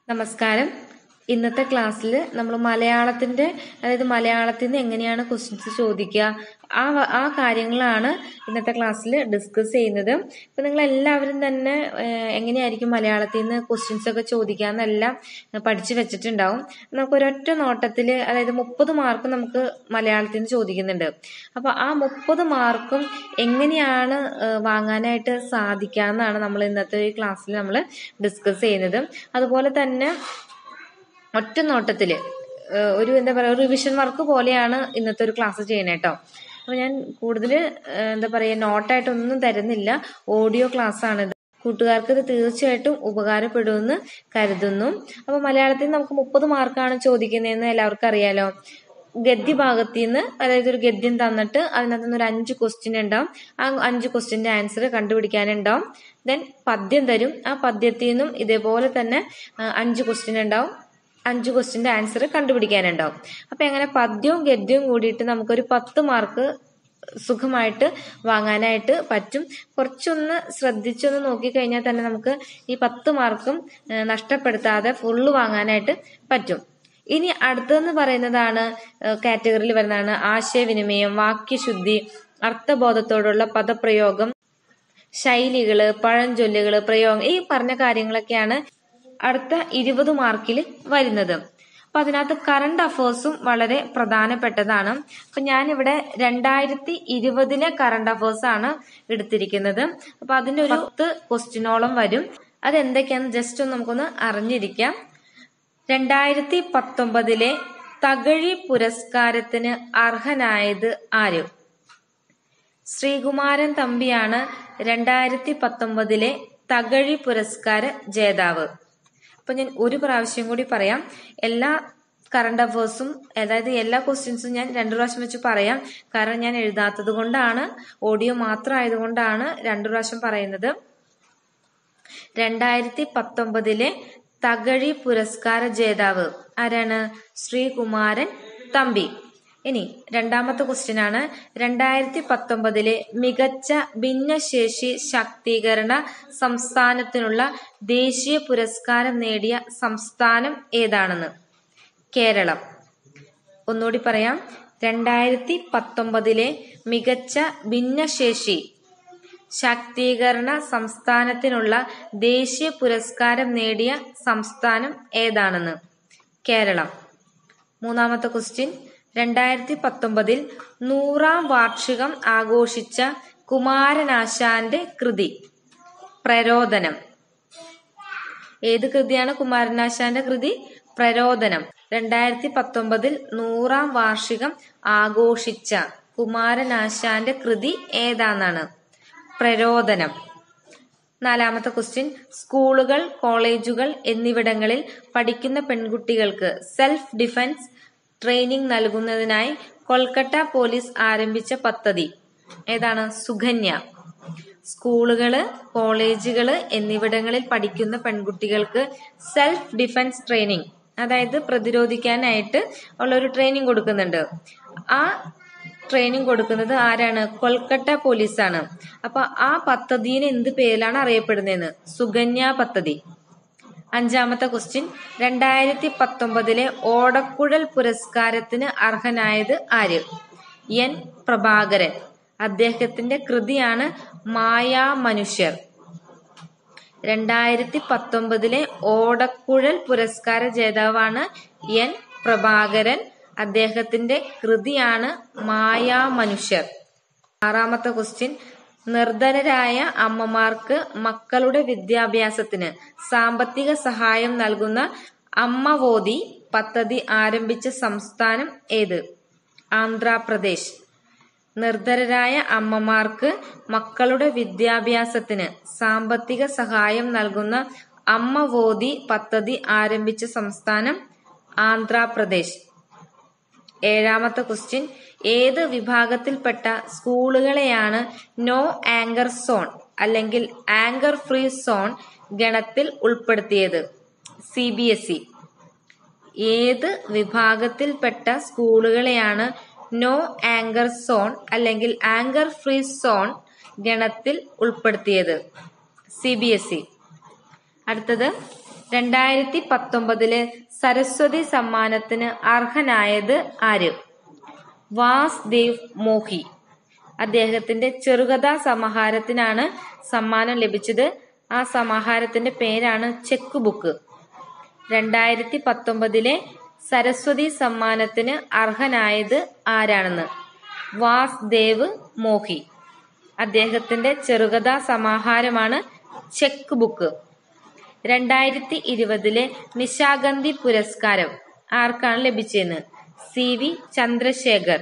നമസ്കാരം ഇന്നത്തെ ക്ലാസ്സിൽ നമ്മൾ മലയാളത്തിന്റെ അതായത് മലയാളത്തിൽ നിന്ന് എങ്ങനെയാണ് ക്വസ്റ്റ്യൻസ് ചോദിക്കുക ആ വ- ആ കാര്യങ്ങളാണ് ഇന്നത്തെ ക്ലാസ്സിൽ ഡിസ്കസ് ചെയ്യുന്നത് ഇപ്പൊ നിങ്ങൾ എല്ലാവരും തന്നെ ഏഹ്, എങ്ങനെയായിരിക്കും മലയാളത്തിൽ നിന്ന് ക്വസ്റ്റ്യൻസ് ഒക്കെ ചോദിക്കുക എന്നെല്ലാം പഠിച്ചു വെച്ചിട്ടുണ്ടാവും നമുക്ക് ഒരൊറ്റ നോട്ടത്തിൽ അതായത് മുപ്പത് മാർക്ക് നമുക്ക് മലയാളത്തിൽ നിന്ന് ചോദിക്കുന്നുണ്ട് അപ്പൊ ആ മുപ്പത് മാർക്കും എങ്ങനെയാണ് ഏഹ്, വാങ്ങാനായിട്ട് സാധിക്കുക എന്നാണ് നമ്മൾ ഇന്നത്തെ ഈ ക്ലാസ്സിൽ നമ്മൾ ഡിസ്കസ് ചെയ്യുന്നത് അതുപോലെ തന്നെ ഒറ്റ നോട്ടത്തില് ഏഹ് ഒരു എന്താ പറയാ ഒരു റിവിഷൻ വർക്ക് പോലെയാണ് ഇന്നത്തെ ഒരു ക്ലാസ് ചെയ്യണേ കേട്ടോ അപ്പൊ ഞാൻ കൂടുതൽ എന്താ പറയാ നോട്ടായിട്ടൊന്നും തരുന്നില്ല ഓഡിയോ ക്ലാസ് ആണിത് കൂട്ടുകാർക്ക് ഇത് തീർച്ചയായിട്ടും ഉപകാരപ്പെടുമെന്ന് കരുതുന്നു അപ്പൊ മലയാളത്തിൽ നമുക്ക് മുപ്പത് മാർക്കാണ് ചോദിക്കുന്നതെന്ന് എല്ലാവർക്കും അറിയാലോ ഗദ്യ ഭാഗത്തിൽ നിന്ന് അതായത് ഒരു ഗദ്യം തന്നിട്ട് അതിനകത്ത് നിന്ന് ഒരു അഞ്ച് ക്വസ്റ്റ്യൻ ഉണ്ടാവും ആ അഞ്ച് ക്വസ്റ്റ്യന്റെ ആൻസർ കണ്ടുപിടിക്കാനുണ്ടാവും ദെൻ പദ്യം തരും ആ പദ്യത്തിൽ നിന്നും ഇതേപോലെ തന്നെ ആ, അഞ്ച് ക്വസ്റ്റ്യൻ ഉണ്ടാവും അഞ്ച് ക്വസ്റ്റ്യന്റെ ആൻസർ കണ്ടുപിടിക്കാനുണ്ടാവും അപ്പൊ അങ്ങനെ പദ്യവും ഗദ്യവും കൂടിയിട്ട് നമുക്കൊരു പത്ത് മാർക്ക് സുഖമായിട്ട് വാങ്ങാനായിട്ട് പറ്റും കുറച്ചൊന്ന് ശ്രദ്ധിച്ചൊന്ന് നോക്കിക്കഴിഞ്ഞാൽ തന്നെ നമുക്ക് ഈ പത്ത് മാർക്കും ഏഹ്, നഷ്ടപ്പെടുത്താതെ ഫുള്ള് വാങ്ങാനായിട്ട് പറ്റും ഇനി അടുത്തതെന്ന് പറയുന്നതാണ് കാറ്റഗറിയിൽ വരുന്നതാണ് ആശയവിനിമയം വാക്യശുദ്ധി അർത്ഥബോധത്തോടുള്ള പദപ്രയോഗം ശൈലികള് പഴഞ്ചൊല്ലുകള് പ്രയോഗം ഈ പറഞ്ഞ കാര്യങ്ങളൊക്കെയാണ് അടുത്ത ഇരുപത് മാർക്കിൽ വരുന്നത് അപ്പൊ അതിനകത്ത് കറണ്ട് അഫേഴ്സും വളരെ പ്രധാനപ്പെട്ടതാണ് അപ്പൊ ഞാനിവിടെ രണ്ടായിരത്തി ഇരുപതിലെ കറണ്ട് അഫേഴ്സ് ആണ് എടുത്തിരിക്കുന്നത് അപ്പൊ അതിന്റെ ഒരു പത്ത് ക്വസ്റ്റ്യനോളം വരും അതെന്തൊക്കെയാന്ന് ജസ്റ്റ് ഒന്ന് നമുക്കൊന്ന് അറിഞ്ഞിരിക്കാം രണ്ടായിരത്തി പത്തൊമ്പതിലെ തകഴി പുരസ്കാരത്തിന് അർഹനായത് ആര് ശ്രീകുമാരൻ തമ്പിയാണ് രണ്ടായിരത്തി പത്തൊമ്പതിലെ തകഴി പുരസ്കാര ജേതാവ് അപ്പൊ ഞാൻ ഒരു പ്രാവശ്യം കൂടി പറയാം എല്ലാ കറണ്ട് അഫേഴ്സും അതായത് എല്ലാ ക്വസ്റ്റ്യൻസും ഞാൻ രണ്ടു പ്രാവശ്യം വെച്ച് പറയാം കാരണം ഞാൻ എഴുതാത്തത് കൊണ്ടാണ് ഓഡിയോ മാത്രം ആയതുകൊണ്ടാണ് രണ്ടു പ്രാവശ്യം പറയുന്നത് രണ്ടായിരത്തി പത്തൊമ്പതിലെ തകഴി പുരസ്കാര ജേതാവ് ആരാണ് ശ്രീകുമാരൻ തമ്പി ഇനി രണ്ടാമത്തെ ക്വസ്റ്റ്യൻ ആണ് രണ്ടായിരത്തി പത്തൊമ്പതിലെ മികച്ച ഭിന്നശേഷി ശാക്തീകരണ സംസ്ഥാനത്തിനുള്ള ദേശീയ പുരസ്കാരം നേടിയ സംസ്ഥാനം ഏതാണെന്ന് കേരളം ഒന്നുകൂടി പറയാം രണ്ടായിരത്തി പത്തൊമ്പതിലെ മികച്ച ഭിന്നശേഷി ശാക്തീകരണ സംസ്ഥാനത്തിനുള്ള ദേശീയ പുരസ്കാരം നേടിയ സംസ്ഥാനം ഏതാണെന്ന് കേരളം മൂന്നാമത്തെ ക്വസ്റ്റ്യൻ രണ്ടായിരത്തി പത്തൊമ്പതിൽ നൂറാം വാർഷികം ആഘോഷിച്ച കുമാരനാശാന്റെ കൃതി പ്രരോദനം ഏത് കൃതിയാണ് കുമാരനാശാന്റെ കൃതി പ്രരോദനം രണ്ടായിരത്തി പത്തൊമ്പതിൽ നൂറാം വാർഷികം ആഘോഷിച്ച കുമാരനാശാന്റെ കൃതി ഏതാണെന്നാണ് പ്രരോദനം നാലാമത്തെ ക്വസ്റ്റ്യൻ സ്കൂളുകൾ കോളേജുകൾ എന്നിവിടങ്ങളിൽ പഠിക്കുന്ന പെൺകുട്ടികൾക്ക് സെൽഫ് ഡിഫൻസ് ട്രെയിനിങ് നൽകുന്നതിനായി കൊൽക്കത്ത പോലീസ് ആരംഭിച്ച പദ്ധതി ഏതാണ് സുകന്യ സ്കൂളുകള് കോളേജുകള് എന്നിവിടങ്ങളിൽ പഠിക്കുന്ന പെൺകുട്ടികൾക്ക് സെൽഫ് ഡിഫൻസ് ട്രെയിനിങ് അതായത് പ്രതിരോധിക്കാനായിട്ട് ഉള്ള ഒരു ട്രെയിനിങ് കൊടുക്കുന്നുണ്ട് ആ ട്രെയിനിങ് കൊടുക്കുന്നത് ആരാണ് കൊൽക്കത്ത പോലീസാണ് അപ്പൊ ആ പദ്ധതിന് എന്ത് പേരിലാണ് അറിയപ്പെടുന്നതെന്ന് സുകന്യ പദ്ധതി അഞ്ചാമത്തെ ക്വസ്റ്റ്യൻ രണ്ടായിരത്തി പത്തൊമ്പതിലെ ഓടക്കുഴൽ പുരസ്കാരത്തിന് അർഹനായത് ആര് എൻ പ്രഭാകരൻ അദ്ദേഹത്തിന്റെ കൃതിയാണ് മായാ മനുഷ്യർ രണ്ടായിരത്തി പത്തൊമ്പതിലെ ഓടക്കുഴൽ പുരസ്കാര ജേതാവാണ് എൻ പ്രഭാകരൻ അദ്ദേഹത്തിന്റെ കൃതിയാണ് മായാ മനുഷ്യർ ആറാമത്തെ ക്വസ്റ്റ്യൻ നിർധനരായ അമ്മമാർക്ക് മക്കളുടെ വിദ്യാഭ്യാസത്തിന് സാമ്പത്തിക സഹായം നൽകുന്ന അമ്മവോതി പദ്ധതി ആരംഭിച്ച സംസ്ഥാനം ഏത് ആന്ധ്രാപ്രദേശ് നിർധനരായ അമ്മമാർക്ക് മക്കളുടെ വിദ്യാഭ്യാസത്തിന് സാമ്പത്തിക സഹായം നൽകുന്ന അമ്മവോതി പദ്ധതി ആരംഭിച്ച സംസ്ഥാനം ആന്ധ്രാപ്രദേശ് ഏഴാമത്തെ ക്വസ്റ്റ്യൻ ഏത് വിഭാഗത്തിൽപ്പെട്ട സ്കൂളുകളെയാണ് നോ ആങ്കർ സോൺ അല്ലെങ്കിൽ ആങ്കർ ഫ്രീ സോൺ ഗണത്തിൽ ഉൾപ്പെടുത്തിയത് സി ബി എസ് ഇ ഏത് വിഭാഗത്തിൽപ്പെട്ട സ്കൂളുകളെയാണ് നോ ആങ്കർ സോൺ അല്ലെങ്കിൽ ആങ്കർ ഫ്രീ സോൺ ഗണത്തിൽ ഉൾപ്പെടുത്തിയത് സി ബി എസ് ഇ അടുത്തത് രണ്ടായിരത്തി പത്തൊമ്പതില് സരസ്വതി സമ്മാനത്തിന് അർഹനായത് ആര് വാസ്ദേവ് മോഹി അദ്ദേഹത്തിന്റെ ചെറുകഥാ സമാഹാരത്തിനാണ് സമ്മാനം ലഭിച്ചത് ആ സമാഹാരത്തിന്റെ പേരാണ് ചെക്ക് ബുക്ക് രണ്ടായിരത്തി പത്തൊമ്പതിലെ സരസ്വതി സമ്മാനത്തിന് അർഹനായത് ആരാണെന്ന് വാസ്ദേവ് മോഹി അദ്ദേഹത്തിന്റെ ചെറുകഥാ സമാഹാരമാണ് ചെക്ക് ബുക്ക് രണ്ടായിരത്തി ഇരുപതിലെ നിശാഗന്ധി പുരസ്കാരം ആർക്കാണ് ലഭിച്ചതെന്ന് സി വി ചന്ദ്രശേഖർ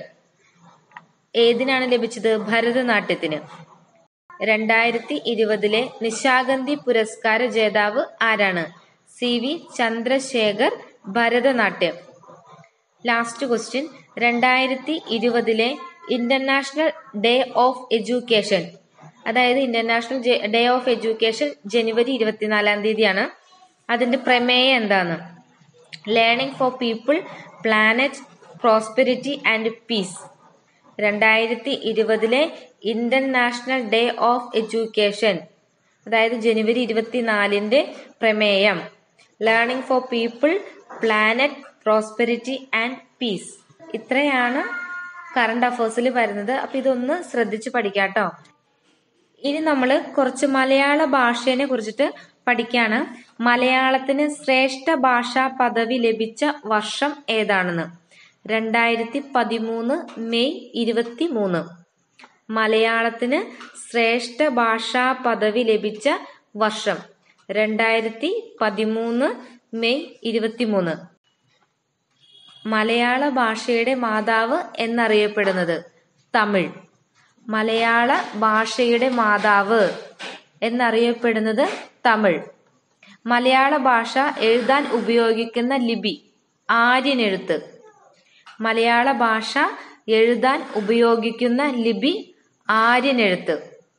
ഏതിനാണ് ലഭിച്ചത് ഭരതനാട്യത്തിന് രണ്ടായിരത്തി ഇരുപതിലെ നിശാഗന്ധി പുരസ്കാര ജേതാവ് ആരാണ് C V Chandrasekhar Bharatanatyam last question രണ്ടായിരത്തി ഇരുപതിലെ ഇന്റർനാഷണൽ ഡേ ഓഫ് എഡ്യൂക്കേഷൻ അതായത് ഇന്റർനാഷണൽ ഡേ ഓഫ് എഡ്യൂക്കേഷൻ ജനുവരി ഇരുപത്തിനാലാം തീയതിയാണ് അതിന്റെ പ്രമേയം എന്താണ് learning for people planet prosperity and peace രണ്ടായിരത്തി ഇരുപതിലെ ഇന്റർനാഷണൽ ഡേ ഓഫ് എഡ്യൂക്കേഷൻ അതായത് ജനുവരി ഇരുപത്തിനാലിന്റെ പ്രമേയം learning for people planet prosperity and peace ഇത്രയാണ് കറണ്ട് അഫേഴ്സിൽ വരുന്നത് അപ്പൊ ഇതൊന്ന് ശ്രദ്ധിച്ച് പഠിക്കാട്ടോ ഇനി നമ്മൾ കുറച്ച് മലയാള ഭാഷയെ കുറിച്ചിട്ട് പഠിക്കാണ് മലയാളത്തിന് ശ്രേഷ്ഠ ഭാഷാ പദവി ലഭിച്ച വർഷം ഏതാണെന്ന് രണ്ടായിരത്തി പതിമൂന്ന് മെയ് ഇരുപത്തി മൂന്ന് മലയാളത്തിന് ശ്രേഷ്ഠ ഭാഷാ പദവി ലഭിച്ച വർഷം രണ്ടായിരത്തി പതിമൂന്ന് മെയ് ഇരുപത്തിമൂന്ന് മലയാള ഭാഷയുടെ മാതാവ് എന്നറിയപ്പെടുന്നത് തമിഴ് മലയാള ഭാഷയുടെ മാതാവ് എന്നറിയപ്പെടുന്നത് തമിഴ് മലയാള ഭാഷ എഴുതാൻ ഉപയോഗിക്കുന്ന ലിപി ആര്യനെഴുത്ത് മലയാള ഭാഷ എഴുതാൻ ഉപയോഗിക്കുന്ന ലിപി ആര്യനെഴുത്ത്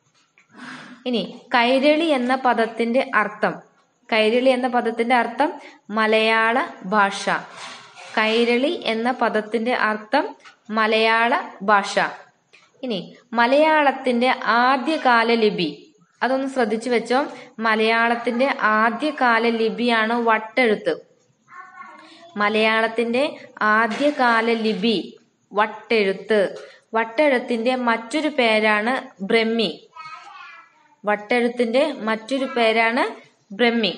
ഇനി കൈരളി എന്ന പദത്തിന്റെ അർത്ഥം കൈരളി എന്ന പദത്തിന്റെ അർത്ഥം മലയാള ഭാഷ കൈരളി എന്ന പദത്തിന്റെ അർത്ഥം മലയാള ഭാഷ ഇനി മലയാളത്തിന്റെ ആദ്യകാല ലിപി അതൊന്ന് ശ്രദ്ധിച്ചു വെച്ചോ മലയാളത്തിന്റെ ആദ്യകാല ലിപിയാണ് വട്ടെഴുത്ത് മലയാളത്തിന്റെ ആദ്യകാല ലിപി വട്ടെഴുത്ത് വട്ടെഴുത്തിന്റെ മറ്റൊരു പേരാണ് ബ്രഹ്മി വട്ടെഴുത്തിന്റെ മറ്റൊരു പേരാണ് ബ്രഹ്മി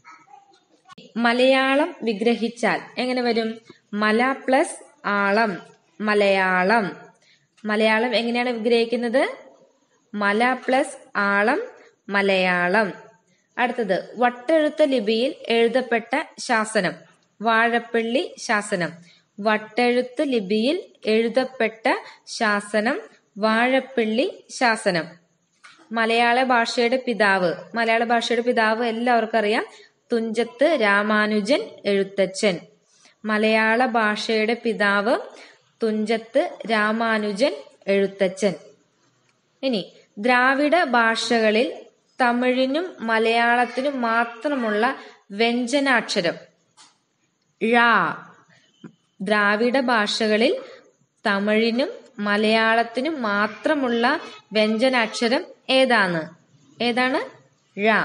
മലയാളം വിഗ്രഹിച്ചാൽ എങ്ങനെ വരും മല പ്ലസ് ആളം മലയാളം മലയാളം എങ്ങനെയാണ് വിഗ്രഹിക്കുന്നത് മല പ്ലസ് ആളം മലയാളം അടുത്തത് വട്ടെഴുത്ത ലിപിയിൽ എഴുതപ്പെട്ട ശാസനം വാഴപ്പള്ളി ശാസനം വട്ടെഴുത്ത് ലിപിയിൽ എഴുതപ്പെട്ട ശാസനം വാഴപ്പള്ളി ശാസനം മലയാള ഭാഷയുടെ പിതാവ് മലയാള ഭാഷയുടെ പിതാവ് എല്ലാവർക്കും അറിയാം തുഞ്ചത്ത് രാമാനുജൻ എഴുത്തച്ഛൻ മലയാള ഭാഷയുടെ പിതാവ് തുഞ്ചത്ത് രാമാനുജൻ എഴുത്തച്ഛൻ ഇനി ദ്രാവിഡ ഭാഷകളിൽ തമിഴിനും മലയാളത്തിനും മാത്രമുള്ള വ്യഞ്ജനാക്ഷരം ഴ ദ്രാവിഡ ഭാഷകളിൽ തമിഴിനും മലയാളത്തിനും മാത്രമുള്ള വ്യഞ്ജനാക്ഷരം ഏതാണ് ഏതാണ് ഴ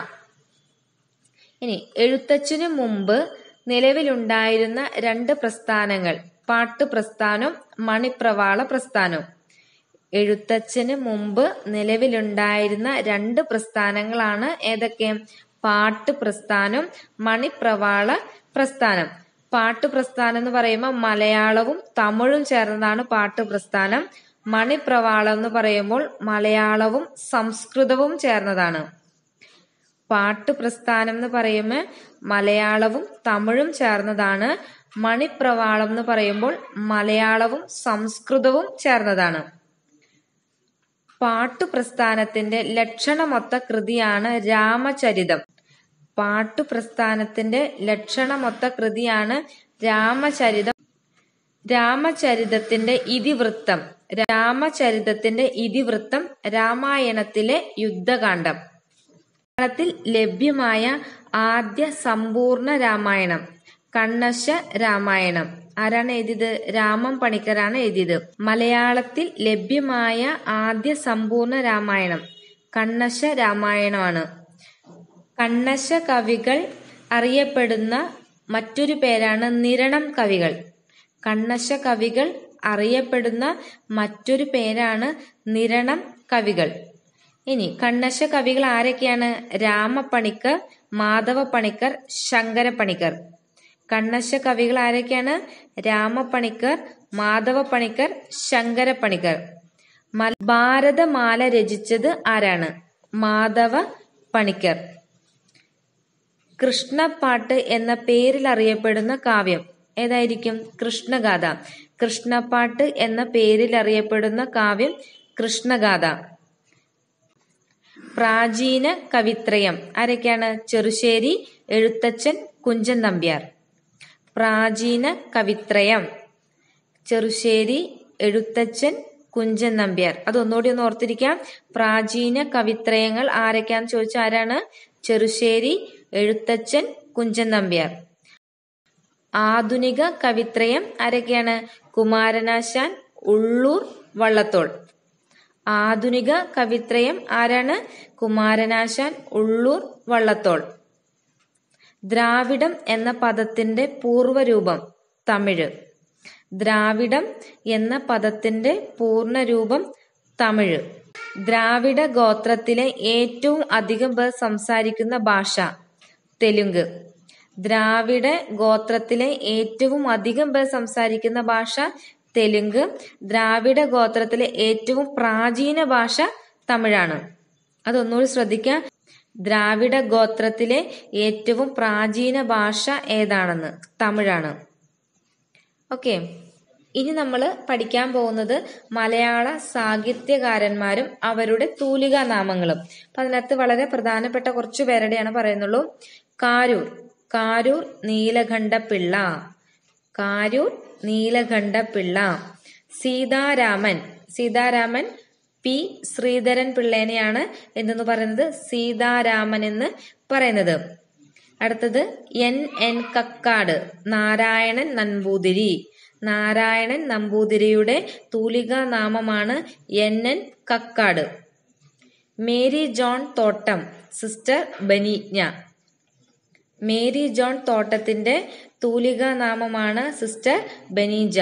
ഇനി എഴുത്തച്ഛനു മുമ്പ് നിലവിലുണ്ടായിരുന്ന രണ്ട് പ്രസ്ഥാനങ്ങൾ പാട്ട് പ്രസ്ഥാനം മണിപ്രവാള പ്രസ്ഥാനം എഴുത്തച്ഛന് മുമ്പ് നിലവിലുണ്ടായിരുന്ന രണ്ട് പ്രസ്ഥാനങ്ങളാണ് ഏതൊക്കെ പാട്ട് പ്രസ്ഥാനം മണിപ്രവാള പ്രസ്ഥാനം പാട്ട് പ്രസ്ഥാനം എന്ന് പറയുമ്പോൾ മലയാളവും തമിഴും ചേർന്നതാണ് പാട്ട് പ്രസ്ഥാനം മണിപ്രവാളം എന്ന് പറയുമ്പോൾ മലയാളവും സംസ്കൃതവും ചേർന്നതാണ് പാട്ട് പ്രസ്ഥാനം എന്ന് പറയുമ്പോൾ മലയാളവും തമിഴും ചേർന്നതാണ് മണിപ്രവാളം എന്ന് പറയുമ്പോൾ മലയാളവും സംസ്കൃതവും ചേർന്നതാണ് പാട്ടു പ്രസ്ഥാനത്തിന്റെ ലക്ഷണമൊത്ത കൃതിയാണ് രാമചരിതം പാട്ടു പ്രസ്ഥാനത്തിന്റെ ലക്ഷണമൊത്ത കൃതിയാണ് രാമചരിതം രാമചരിതത്തിന്റെ ഇതിവൃത്തം രാമചരിതത്തിന്റെ ഇതിവൃത്തം രാമായണത്തിലെ യുദ്ധകാന്ഡം മലയാളത്തിൽ ലഭ്യമായ ആദ്യ സമ്പൂർണ്ണ രാമായണം കണ്ണശ രാമായണം ആരാണ് എഴുതിയത് രാമൻ പണിക്കരാണ് എഴുതിയത് മലയാളത്തിൽ ലഭ്യമായ ആദ്യ സമ്പൂർണ്ണ രാമായണം കണ്ണശ രാമായണമാണ് കണ്ണശ കവികൾ അറിയപ്പെടുന്ന മറ്റൊരു പേരാണ് നിരണം കവികൾ കണ്ണശ കവികൾ അറിയപ്പെടുന്ന മറ്റൊരു പേരാണ് നിരണം കവികൾ ഇനി കണ്ണശ കവികൾ ആരൊക്കെയാണ് രാമപ്പണിക്കർ മാധവപ്പണിക്കർ ശങ്കരപ്പണിക്കർ കണ്ണശ കവികൾ ആരൊക്കെയാണ് രാമപ്പണിക്കർ മാധവപ്പണിക്കർ ശങ്കരപ്പണിക്കർ മല ഭാരതമാല രചിച്ചത് ആരാണ് മാധവ പണിക്കർ കൃഷ്ണപ്പാട്ട് എന്ന പേരിൽ അറിയപ്പെടുന്ന കാവ്യം ഏതായിരിക്കും കൃഷ്ണഗാഥ കൃഷ്ണപ്പാട്ട് എന്ന പേരിൽ അറിയപ്പെടുന്ന കാവ്യം കൃഷ്ണഗാഥ പ്രാചീന കവിത്രയം ആരൊക്കെയാണ് ചെറുശ്ശേരി എഴുത്തച്ഛൻ കുഞ്ചൻ നമ്പ്യാർ പ്രാചീന കവിത്രയം ചെറുശ്ശേരി എഴുത്തച്ഛൻ കുഞ്ചൻ നമ്പ്യാർ അതൊന്നുകൂടി ഒന്ന് ഓർത്തിരിക്കാം പ്രാചീന കവിത്രയങ്ങൾ ആരൊക്കെയാന്ന് ചോദിച്ചാൽ ആരാണ് ചെറുശ്ശേരി എഴുത്തച്ഛൻ കുഞ്ചൻ നമ്പ്യാർ ആധുനിക കവിത്രയം ആരൊക്കെയാണ് കുമാരനാശാൻ ഉള്ളൂർ വള്ളത്തോൾ ആധുനിക കവിത്രയം ആരാണ് കുമാരനാശാൻ ഉള്ളൂർ വള്ളത്തോൾ ദ്രാവിഡം എന്ന പദത്തിന്റെ പൂർവ്വരൂപം തമിഴ് ദ്രാവിഡം എന്ന പദത്തിന്റെ പൂർണ്ണരൂപം തമിഴ് ദ്രാവിഡ ഗോത്രത്തിലെ ഏറ്റവും അധികം പേർ സംസാരിക്കുന്ന ഭാഷ തെലുങ്ക് ദ്രാവിഡ ഗോത്രത്തിലെ ഏറ്റവും അധികം പേർ സംസാരിക്കുന്ന ഭാഷ തെലുങ്ക് ദ്രാവിഡ ഗോത്രത്തിലെ ഏറ്റവും പ്രാചീന ഭാഷ തമിഴാണ് അതൊന്നുകൂടി ശ്രദ്ധിക്കുക ദ്രാവിഡ ഗോത്രത്തിലെ ഏറ്റവും പ്രാചീന ഭാഷ ഏതാണെന്ന് തമിഴാണ് ഓക്കെ ഇനി നമ്മൾ പഠിക്കാൻ പോകുന്നത് മലയാള സാഹിത്യകാരന്മാരും അവരുടെ തൂലികാ നാമങ്ങളും അപ്പൊ അതിനകത്ത് വളരെ പ്രധാനപ്പെട്ട കുറച്ചു പേരുടെയാണ് പറയുന്നുള്ളൂ കാരൂർ കാരൂർ നീലകണ്ഠപിള്ള കാരൂർ നീലകണ്ഠപിള്ള സീതാരാമൻ സീതാരാമൻ പി ശ്രീധരൻ പിള്ളേനെയാണ് എന്തെന്ന് പറയുന്നത് സീതാരാമൻ എന്ന് പറയുന്നത് അടുത്തത് എൻ എൻ കക്കാട് നാരായണൻ നമ്പൂതിരി നാരായണൻ നമ്പൂതിരിയുടെ തൂലികാ നാമമാണ് N N Kakkad Mary John Thottam sister Benigna Mary John തോട്ടത്തിന്റെ തൂലികാ നാമമാണ് സിസ്റ്റർ ബനീജ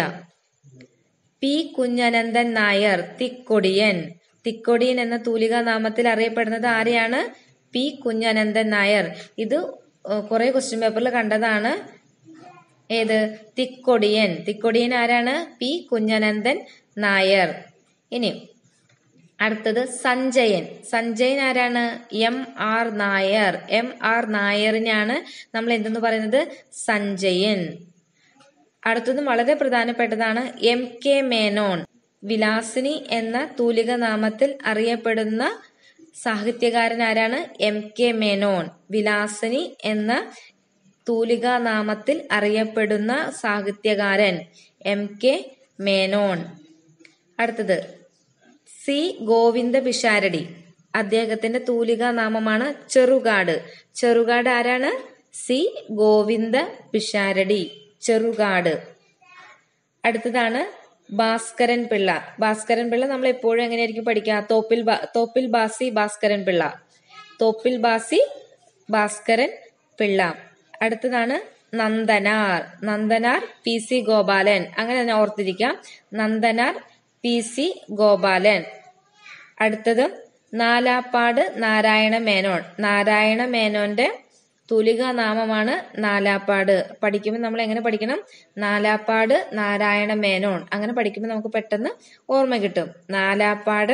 പി കുഞ്ഞനന്ദൻ നായർ തിക്കൊടിയൻ തിക്കൊടിയൻ എന്ന തൂലികാ നാമത്തിൽ അറിയപ്പെടുന്നത് ആരെയാണ് പി കുഞ്ഞനന്ദൻ നായർ ഇത് കുറെ ക്വസ്റ്റ്യൻ പേപ്പറിൽ കണ്ടതാണ് ഏത് തിക്കൊടിയൻ തിക്കൊടിയൻ ആരാണ് പി കുഞ്ഞനന്ദൻ നായർ ഇനി അടുത്തത് സഞ്ജയൻ സഞ്ജയൻ ആരാണ് M R Nair M R നായറിനാണ് നമ്മൾ എന്തെന്ന് പറയുന്നത് സഞ്ജയൻ അടുത്തതും വളരെ പ്രധാനപ്പെട്ടതാണ് എം കെ മേനോൻ വിലാസിനി എന്ന തൂലിക നാമത്തിൽ അറിയപ്പെടുന്ന സാഹിത്യകാരൻ ആരാണ് എം കെ മേനോൻ വിലാസിനി എന്ന തൂലികാ നാമത്തിൽ അറിയപ്പെടുന്ന സാഹിത്യകാരൻ എം കെ മേനോൻ അടുത്തത് സി ഗോവിന്ദ പിഷാരടി അദ്ദേഹത്തിന്റെ തൂലികാ നാമമാണ് ചെറുകാട് ചെറുകാട് ആരാണ് സി ഗോവിന്ദ പിഷാരടി ചെറുകാട് അടുത്തതാണ് ഭാസ്കരൻ പിള്ള ഭാസ്കരൻ പിള്ള നമ്മൾ എപ്പോഴും എങ്ങനെയായിരിക്കും പഠിക്കുക തോപ്പിൽ തോപ്പിൽ ബാസി ഭാസ്കരൻ പിള്ള തോപ്പിൽ ബാസി ഭാസ്കരൻ പിള്ള അടുത്തതാണ് നന്ദനാർ നന്ദനാർ പി സി ഗോപാലൻ അങ്ങനെ തന്നെ ഓർത്തിരിക്കാം നന്ദനാർ പി സി ഗോപാലൻ അടുത്തത് നാലാപ്പാട് നാരായണ മേനോൻ നാരായണ മേനോന്റെ തൂലിക നാമമാണ് നാലാപ്പാട് പഠിക്കുമ്പോൾ നമ്മൾ എങ്ങനെ പഠിക്കണം നാലാപ്പാട് നാരായണ മേനോൻ അങ്ങനെ പഠിക്കുമ്പോൾ നമുക്ക് പെട്ടെന്ന് ഓർമ്മ കിട്ടും നാലാപ്പാട്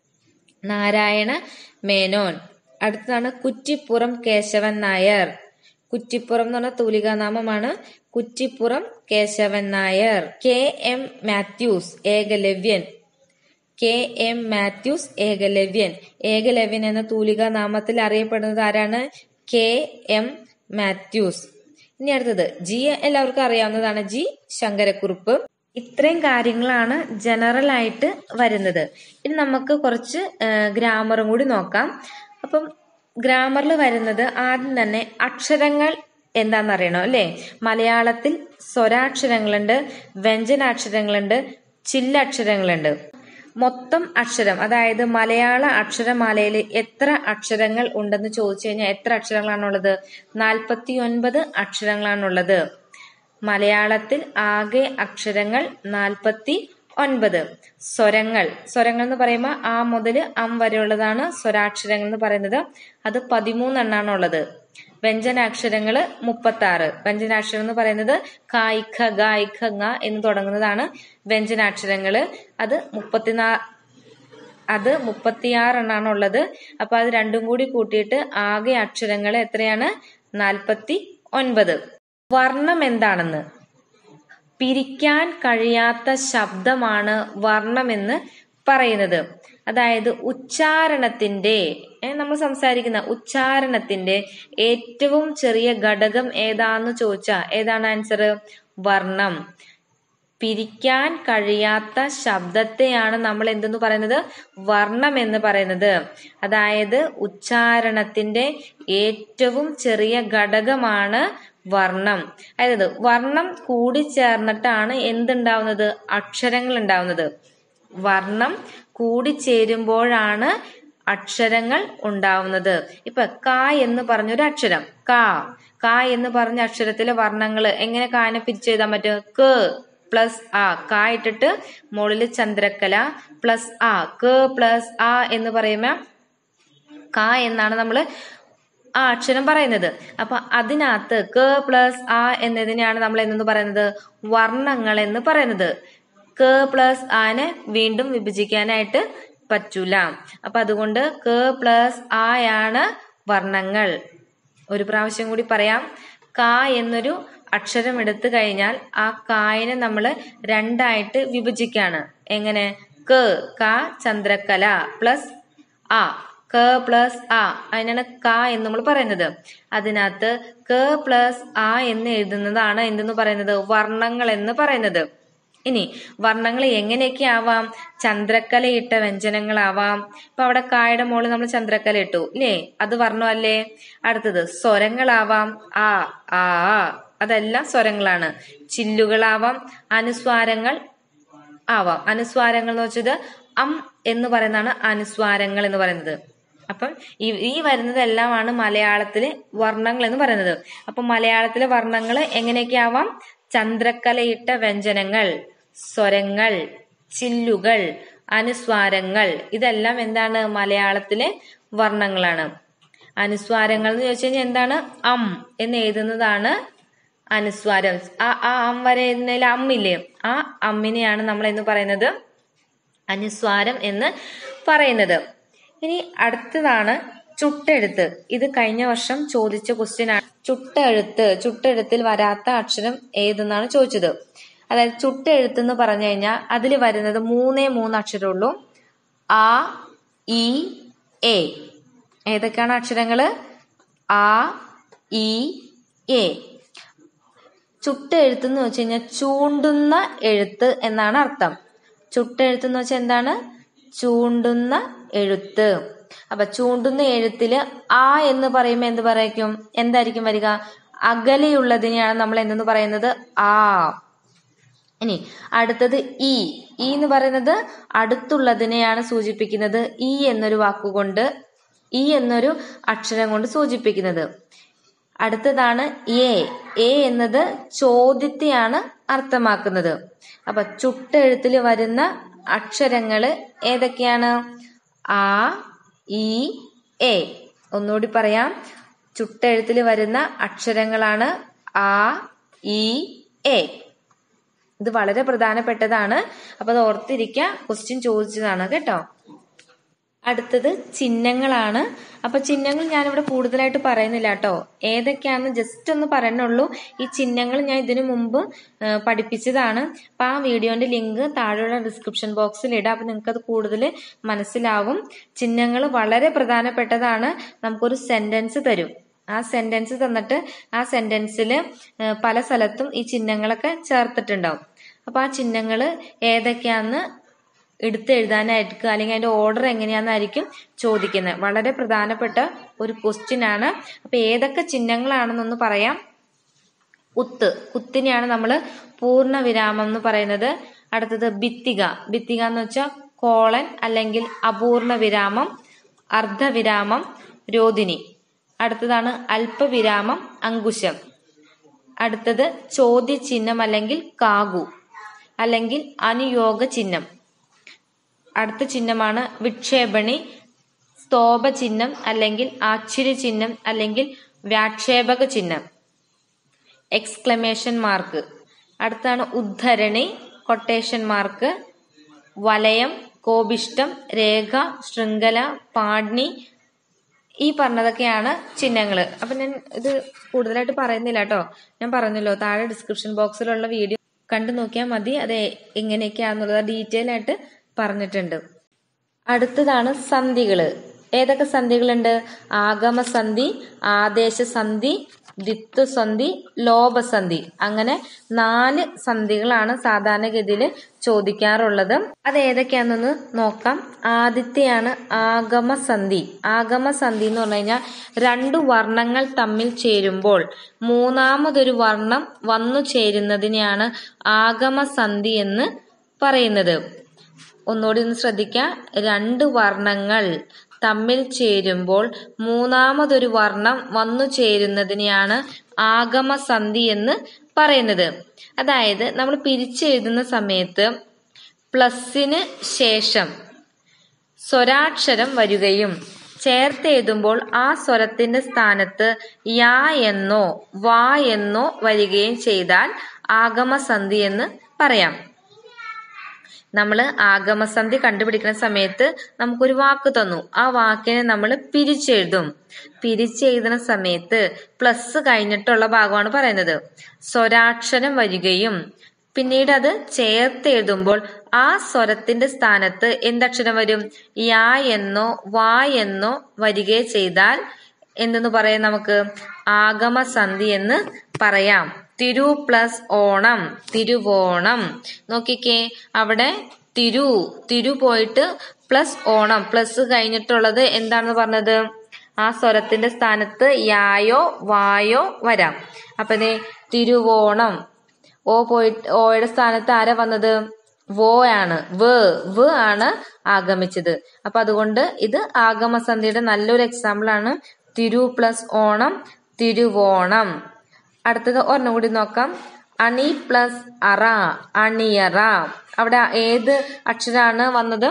നാരായണ മേനോൻ അടുത്തതാണ് കുറ്റിപ്പുറം കേശവൻ നായർ കുറ്റിപ്പുറം എന്ന് പറഞ്ഞ തൂലികാനാമമാണ് Kuttipuram Kesavan Nair K M Mathews Ekalavyan K M Mathews Ekalavyan Ekalavyan എന്ന തൂലികാ നാമത്തിൽ അറിയപ്പെടുന്നത് ആരാണ് കെ എം മാത്യൂസ് ഇനി അടുത്തത് ജി എല്ലാവർക്കും അറിയാവുന്നതാണ് ജി ശങ്കരക്കുറുപ്പ് ഇത്രയും കാര്യങ്ങളാണ് ജനറൽ ആയിട്ട് വരുന്നത് ഇനി നമുക്ക് കുറച്ച് ഗ്രാമറും കൂടി നോക്കാം അപ്പം ഗ്രാമറിൽ വരുന്നത് ആദ്യം തന്നെ അക്ഷരങ്ങൾ എന്താണെന്നറിയണം അല്ലേ മലയാളത്തിൽ സ്വരാക്ഷരങ്ങളുണ്ട് വ്യഞ്ജനാക്ഷരങ്ങളുണ്ട് ചില്ലക്ഷരങ്ങളുണ്ട് മൊത്തം അക്ഷരം അതായത് മലയാള അക്ഷരമാലയിൽ എത്ര അക്ഷരങ്ങൾ ഉണ്ടെന്ന് ചോദിച്ചു കഴിഞ്ഞാൽ എത്ര അക്ഷരങ്ങളാണുള്ളത് നാൽപ്പത്തി ഒൻപത് അക്ഷരങ്ങളാണുള്ളത് മലയാളത്തിൽ ആകെ അക്ഷരങ്ങൾ നാൽപ്പത്തി ഒൻപത് സ്വരങ്ങൾ സ്വരങ്ങൾ എന്ന് പറയുമ്പോൾ ആ മുതൽ അം വരെയുള്ളതാണ് സ്വരാക്ഷരങ്ങൾ എന്ന് പറയുന്നത് അത് പതിമൂന്നെണ്ണാണ് ഉള്ളത് വ്യഞ്ജനാക്ഷരങ്ങൾ മുപ്പത്തി ആറ് വ്യഞ്ജനാക്ഷരം എന്ന് പറയുന്നത് കായ്ഖ ഗായ്ഖ ങ എന്ന് തുടങ്ങുന്നതാണ് വ്യഞ്ജനാക്ഷരങ്ങൾ അത് മുപ്പത്തിനാ അത് മുപ്പത്തിയാറെണ്ണാണ് ഉള്ളത് അപ്പൊ അത് രണ്ടും കൂടി കൂട്ടിയിട്ട് ആകെ അക്ഷരങ്ങൾ എത്രയാണ് നാൽപ്പത്തി ഒൻപത് വർണ്ണം എന്താണെന്ന് പിരിക്കാൻ കഴിയാത്ത ശബ്ദമാണ് വർണ്ണമെന്ന് പറയുന്നത് അതായത് ഉച്ചാരണത്തിന്റെ നമ്മൾ സംസാരിക്കുന്ന ഉച്ചാരണത്തിന്റെ ഏറ്റവും ചെറിയ ഘടകം ഏതാന്ന് ചോദിച്ചാ ഏതാണ് ആൻസർ വർണ്ണം പിരിക്കാൻ കഴിയാത്ത ശബ്ദത്തെയാണ് നമ്മൾ എന്തെന്ന് പറയുന്നത് വർണ്ണം എന്ന് പറയുന്നത് അതായത് ഉച്ചാരണത്തിന്റെ ഏറ്റവും ചെറിയ ഘടകമാണ് വർണ്ണം അതായത് വർണ്ണം കൂടിച്ചേർന്നിട്ടാണ് എന്തുണ്ടാവുന്നത് അക്ഷരങ്ങൾ ഉണ്ടാവുന്നത് വർണ്ണം കൂടിച്ചേരുമ്പോഴാണ് അക്ഷരങ്ങൾ ഉണ്ടാവുന്നത് ഇപ്പൊ ക എന്ന് പറഞ്ഞൊരു അക്ഷരം ക ക എന്ന് പറഞ്ഞ അക്ഷരത്തിലെ വർണ്ണങ്ങൾ എങ്ങനെ കാനെ പിരിച്ചെഴുതാൻ പറ്റും ക പ്ലസ് ആ ക ഇട്ടിട്ട് മുകളിൽ ചന്ദ്രക്കല പ്ലസ് ആ ക പ്ലസ് ആ എന്ന് പറയുമ്പോ ക എന്നാണ് നമ്മൾ ആ അക്ഷരം പറയുന്നത് അപ്പൊ അതിനകത്ത് ക പ്ലസ് ആ എന്നതിനെയാണ് നമ്മൾ എന്നു പറയുന്നത് വർണ്ണങ്ങൾ എന്ന് പറയുന്നത് ക പ്ലസ് ആനെ വീണ്ടും വിഭജിക്കാനായിട്ട് പറ്റൂല അപ്പൊ അതുകൊണ്ട് ക പ്ലസ് ആയാണ് വർണ്ണങ്ങൾ ഒരു പ്രാവശ്യം കൂടി പറയാം ക എന്നൊരു അക്ഷരം എടുത്തു കഴിഞ്ഞാൽ ആ കായനെ നമ്മൾ രണ്ടായിട്ട് വിഭജിക്കാണ് എങ്ങനെ ക ക ചന്ദ്രക്കല പ്ലസ് ആ ക പ്ലസ് ആ അതിനാണ് ക എന്ന് നമ്മൾ പറയുന്നത് അതിനകത്ത് ക പ്ലസ് ആ എന്ന് എഴുതുന്നതാണ് എന്തെന്ന് പറയുന്നത് വർണ്ണങ്ങൾ എന്ന് പറയുന്നത് ഇനി വർണ്ണങ്ങൾ എങ്ങനെയൊക്കെ ആവാം ചന്ദ്രക്കലയിട്ട വ്യഞ്ജനങ്ങളാവാം ഇപ്പൊ അവിടെ കായുടെ മുകളിൽ നമ്മൾ ചന്ദ്രക്കല ഇട്ടു ഇല്ലേ അത് വർണ്ണമല്ലേ അടുത്തത് സ്വരങ്ങളാവാം ആ ആ അതെല്ലാം സ്വരങ്ങളാണ് ചില്ലുകളാവാം അനുസ്വാരങ്ങൾ ആവാം അനുസ്വാരങ്ങൾ എന്ന് വെച്ചത് അം എന്ന് പറയുന്നതാണ് അനുസ്വാരങ്ങൾ എന്ന് പറയുന്നത് അപ്പം ഈ ഈ വരുന്നതെല്ലാമാണ് മലയാളത്തിലെ വർണ്ണങ്ങൾ എന്ന് പറയുന്നത് അപ്പൊ മലയാളത്തിലെ വർണ്ണങ്ങൾ എങ്ങനെയൊക്കെ ആവാം ചന്ദ്രക്കലയിട്ട വ്യഞ്ജനങ്ങൾ സ്വരങ്ങൾ ചില്ലുകൾ അനുസ്വാരങ്ങൾ ഇതെല്ലാം എന്താണ് മലയാളത്തിലെ വർണ്ണങ്ങളാണ് അനുസ്വാരങ്ങൾ എന്ന് ചോദിച്ചു കഴിഞ്ഞാൽ എന്താണ് അം എന്ന് എഴുതുന്നതാണ് അനുസ്വാരം ആ ആ അം വരെ എഴുതുന്നതിൽ അമ്മില്ലേ ആ അമ്മിനെയാണ് നമ്മൾ എന്ന് പറയുന്നത് അനുസ്വാരം എന്ന് പറയുന്നത് ഇനി അടുത്തതാണ് ചുട്ടെഴുത്ത് ഇത് കഴിഞ്ഞ വർഷം ചോദിച്ച ക്വസ്റ്റ്യൻ ആണ് ചുട്ടെഴുത്ത് ചുട്ടെഴുത്തിൽ വരാത്ത അക്ഷരം ഏതെന്നാണ് ചോദിച്ചത് അതായത് ചുട്ടെഴുത്ത് എന്ന് പറഞ്ഞു കഴിഞ്ഞാൽ അതിൽ വരുന്നത് മൂന്നേ മൂന്ന് അക്ഷരമുള്ളൂ ആ ഇ എ ഏതൊക്കെയാണ് അക്ഷരങ്ങള് ആ ഇ എ ചുട്ടെഴുത്ത് എന്ന് വെച്ച് കഴിഞ്ഞാൽ ചൂണ്ടുന്ന എഴുത്ത് എന്നാണ് അർത്ഥം ചുട്ടെഴുത്ത് എന്ന് വെച്ചാൽ എന്താണ് ചൂണ്ടുന്ന എഴുത്ത് അപ്പൊ ചൂണ്ടുന്ന എഴുത്തില് ആ എന്ന് പറയുമ്പോൾ എന്ത് പറയും എന്തായിരിക്കും വരിക അകലെയുള്ളതിനെയാണ് നമ്മൾ എന്തെന്ന് പറയുന്നത് ആ ഇനി അടുത്തത് ഇ ഈ എന്ന് പറയുന്നത് അടുത്തുള്ളതിനെയാണ് സൂചിപ്പിക്കുന്നത് ഈ എന്നൊരു വാക്കുകൊണ്ട് ഈ എന്നൊരു അക്ഷരം കൊണ്ട് സൂചിപ്പിക്കുന്നത് അടുത്തതാണ് എ എ എന്നത് ചോദ്യത്തെയാണ് അർത്ഥമാക്കുന്നത് അപ്പൊ ചുട്ടെഴുത്തിൽ വരുന്ന അക്ഷരങ്ങള് ഏതൊക്കെയാണ് ആ ഇ എ ഒന്നുകൂടി പറയാം ചുട്ടെഴുത്തിൽ വരുന്ന അക്ഷരങ്ങളാണ് ആ ഇ എ ഇത് വളരെ പ്രധാനപ്പെട്ടതാണ് അപ്പൊ അത് ഓർത്തിരിക്കുക ക്വസ്റ്റ്യൻ ചോദിച്ചതാണ് കേട്ടോ അടുത്തത് ചിഹ്നങ്ങളാണ് അപ്പൊ ചിഹ്നങ്ങൾ ഞാനിവിടെ കൂടുതലായിട്ട് പറയുന്നില്ല കേട്ടോ ഏതൊക്കെയാണെന്ന് ജസ്റ്റ് ഒന്ന് പറയണുള്ളൂ ഈ ചിഹ്നങ്ങൾ ഞാൻ ഇതിനു മുമ്പ് ആ, പഠിപ്പിച്ചതാണ് അപ്പൊ ആ വീഡിയോന്റെ ലിങ്ക് താഴെയുള്ള ഡിസ്ക്രിപ്ഷൻ ബോക്സിൽ ഇടാം അപ്പൊ നിങ്ങൾക്ക് അത് കൂടുതൽ മനസ്സിലാവും ചിഹ്നങ്ങൾ വളരെ പ്രധാനപ്പെട്ടതാണ് നമുക്കൊരു സെന്റൻസ് തരും ആ സെന്റൻസ് തന്നിട്ട് ആ സെന്റൻസിൽ പല സ്ഥലത്തും ഈ ചിഹ്നങ്ങളൊക്കെ ചേർത്തിട്ടുണ്ടാവും അപ്പൊ ആ ചിഹ്നങ്ങൾ ഏതൊക്കെയാന്ന് എടുത്ത് എഴുതാനായിരിക്കും അല്ലെങ്കിൽ അതിന്റെ ഓർഡർ എങ്ങനെയാണെന്നായിരിക്കും ചോദിക്കുന്നത് വളരെ പ്രധാനപ്പെട്ട ഒരു ക്വസ്റ്റ്യൻ ആണ് അപ്പൊ ഏതൊക്കെ ചിഹ്നങ്ങളാണെന്നൊന്ന് പറയാം കുത്ത് കുത്തിനെയാണ് നമ്മൾ പൂർണ്ണ വിരാമം എന്ന് പറയുന്നത് അടുത്തത് ഭിത്തിക ഭിത്തിക എന്ന് വെച്ചാൽ കോളൻ അല്ലെങ്കിൽ അപൂർണ വിരാമം അർദ്ധവിരാമം രോദിനി അടുത്തതാണ് അല്പവിരാമം അങ്കുശം അടുത്തത് ചോദ്യചിഹ്നം അല്ലെങ്കിൽ കാകു അല്ലെങ്കിൽ അനുയോഗ ചിഹ്നം അടുത്ത ചിഹ്നമാണ് വിക്ഷേപണി സ്തോഭ ചിഹ്നം അല്ലെങ്കിൽ ആശ്ചര്യ ചിഹ്നം അല്ലെങ്കിൽ വ്യാക്ഷേപക ചിഹ്നം എക്സ്ക്ലമേഷൻ മാർക്ക് അടുത്താണ് ഉദ്ധരണി കൊട്ടേഷൻ മാർക്ക് വലയം കോപിഷ്ടം രേഖ ശൃംഖല പാഡ്നി ഈ പറഞ്ഞതൊക്കെയാണ് ചിഹ്നങ്ങൾ അപ്പം ഞാൻ ഇത് കൂടുതലായിട്ട് പറയുന്നില്ല കേട്ടോ ഞാൻ പറഞ്ഞല്ലോ താഴെ ഡിസ്ക്രിപ്ഷൻ ബോക്സിലുള്ള വീഡിയോ കണ്ടു നോക്കിയാൽ മതി അത് എങ്ങനെയൊക്കെയാണെന്നുള്ളത് ഡീറ്റെയിൽ ആയിട്ട് പറഞ്ഞിട്ടുണ്ട് അടുത്തതാണ് സന്ധികള് ഏതൊക്കെ സന്ധികളുണ്ട് ആഗമസന്ധി ആദേശസന്ധി ദിത്വസന്ധി ലോപസന്ധി അങ്ങനെ നാല് സന്ധികളാണ് സാധാരണഗതിയിൽ ചോദിക്കാറുള്ളത് അത് ഏതൊക്കെയാണെന്ന് നോക്കാം ആദ്യത്തെയാണ് ആഗമസന്ധി ആഗമസന്ധി എന്ന് പറഞ്ഞു കഴിഞ്ഞാൽ രണ്ടു വർണ്ണങ്ങൾ തമ്മിൽ ചേരുമ്പോൾ മൂന്നാമതൊരു വർണ്ണം വന്നു ചേരുന്നതിനെയാണ് ആഗമസന്ധി എന്ന് പറയുന്നത് ഒന്നുകൂടി ഒന്ന് ശ്രദ്ധിക്കുക രണ്ട് വർണ്ണങ്ങൾ തമ്മിൽ ചേരുമ്പോൾ മൂന്നാമതൊരു വർണ്ണം വന്നു ചേരുന്നതിനെയാണ് ആഗമസന്ധി എന്ന് പറയുന്നത് അതായത് നമ്മൾ പിരിച്ചെഴുതുന്ന സമയത്ത് പ്ലസിന് ശേഷം സ്വരാക്ഷരം വരികയും ചേർത്തെഴുതുമ്പോൾ ആ സ്വരത്തിന്റെ സ്ഥാനത്ത് യാ എന്നോ വാ എന്നോ വരികയും ചെയ്താൽ ആഗമസന്ധി എന്ന് പറയാം നമ്മൾ ആഗമസന്ധി കണ്ടുപിടിക്കുന്ന സമയത്ത് നമുക്കൊരു വാക്ക് തന്നു ആ വാക്കിനെ നമ്മൾ പിരിച്ചെഴുതും പിരിച്ചെഴുതുന്ന സമയത്ത് പ്ലസ് കഴിഞ്ഞിട്ടുള്ള ഭാഗമാണ് പറയുന്നത് സ്വരാക്ഷരം വരികയും പിന്നീട് അത് ചേർത്തെഴുതുമ്പോൾ ആ സ്വരത്തിന്റെ സ്ഥാനത്ത് എന്തക്ഷരം വരും യാ എന്നോ വാ എന്നോ വരികയോ ചെയ്താൽ എന്തെന്ന് പറയാം നമുക്ക് ആഗമസന്ധി എന്ന് പറയാം തിരു പ്ലസ് ഓണം തിരുവോണം നോക്കിക്കേ അവിടെ തിരു തിരു പോയിട്ട് പ്ലസ് ഓണം പ്ലസ് കഴിഞ്ഞിട്ടുള്ളത് എന്താണെന്ന് പറഞ്ഞത് ആ സ്വരത്തിന്റെ സ്ഥാനത്ത് യായോ വായോ വരാം അപ്പൊ ദേ തിരുവോണം ഓ പോയിട്ട് ഓയുടെ സ്ഥാനത്ത് ആരാ വന്നത് വോ ആണ് വ് വ് ആണ് ആഗമിച്ചത് അപ്പൊ അതുകൊണ്ട് ഇത് ആഗമസന്ധിയുടെ നല്ലൊരു എക്സാമ്പിൾ ആണ് തിരു പ്ലസ് ഓണം തിരുവോണം അടുത്തത് ഒരെണ്ണം കൂടി നോക്കാം അണി പ്ലസ് അറ അണിയറ അവിടെ ഏത് അക്ഷരാണ് വന്നത്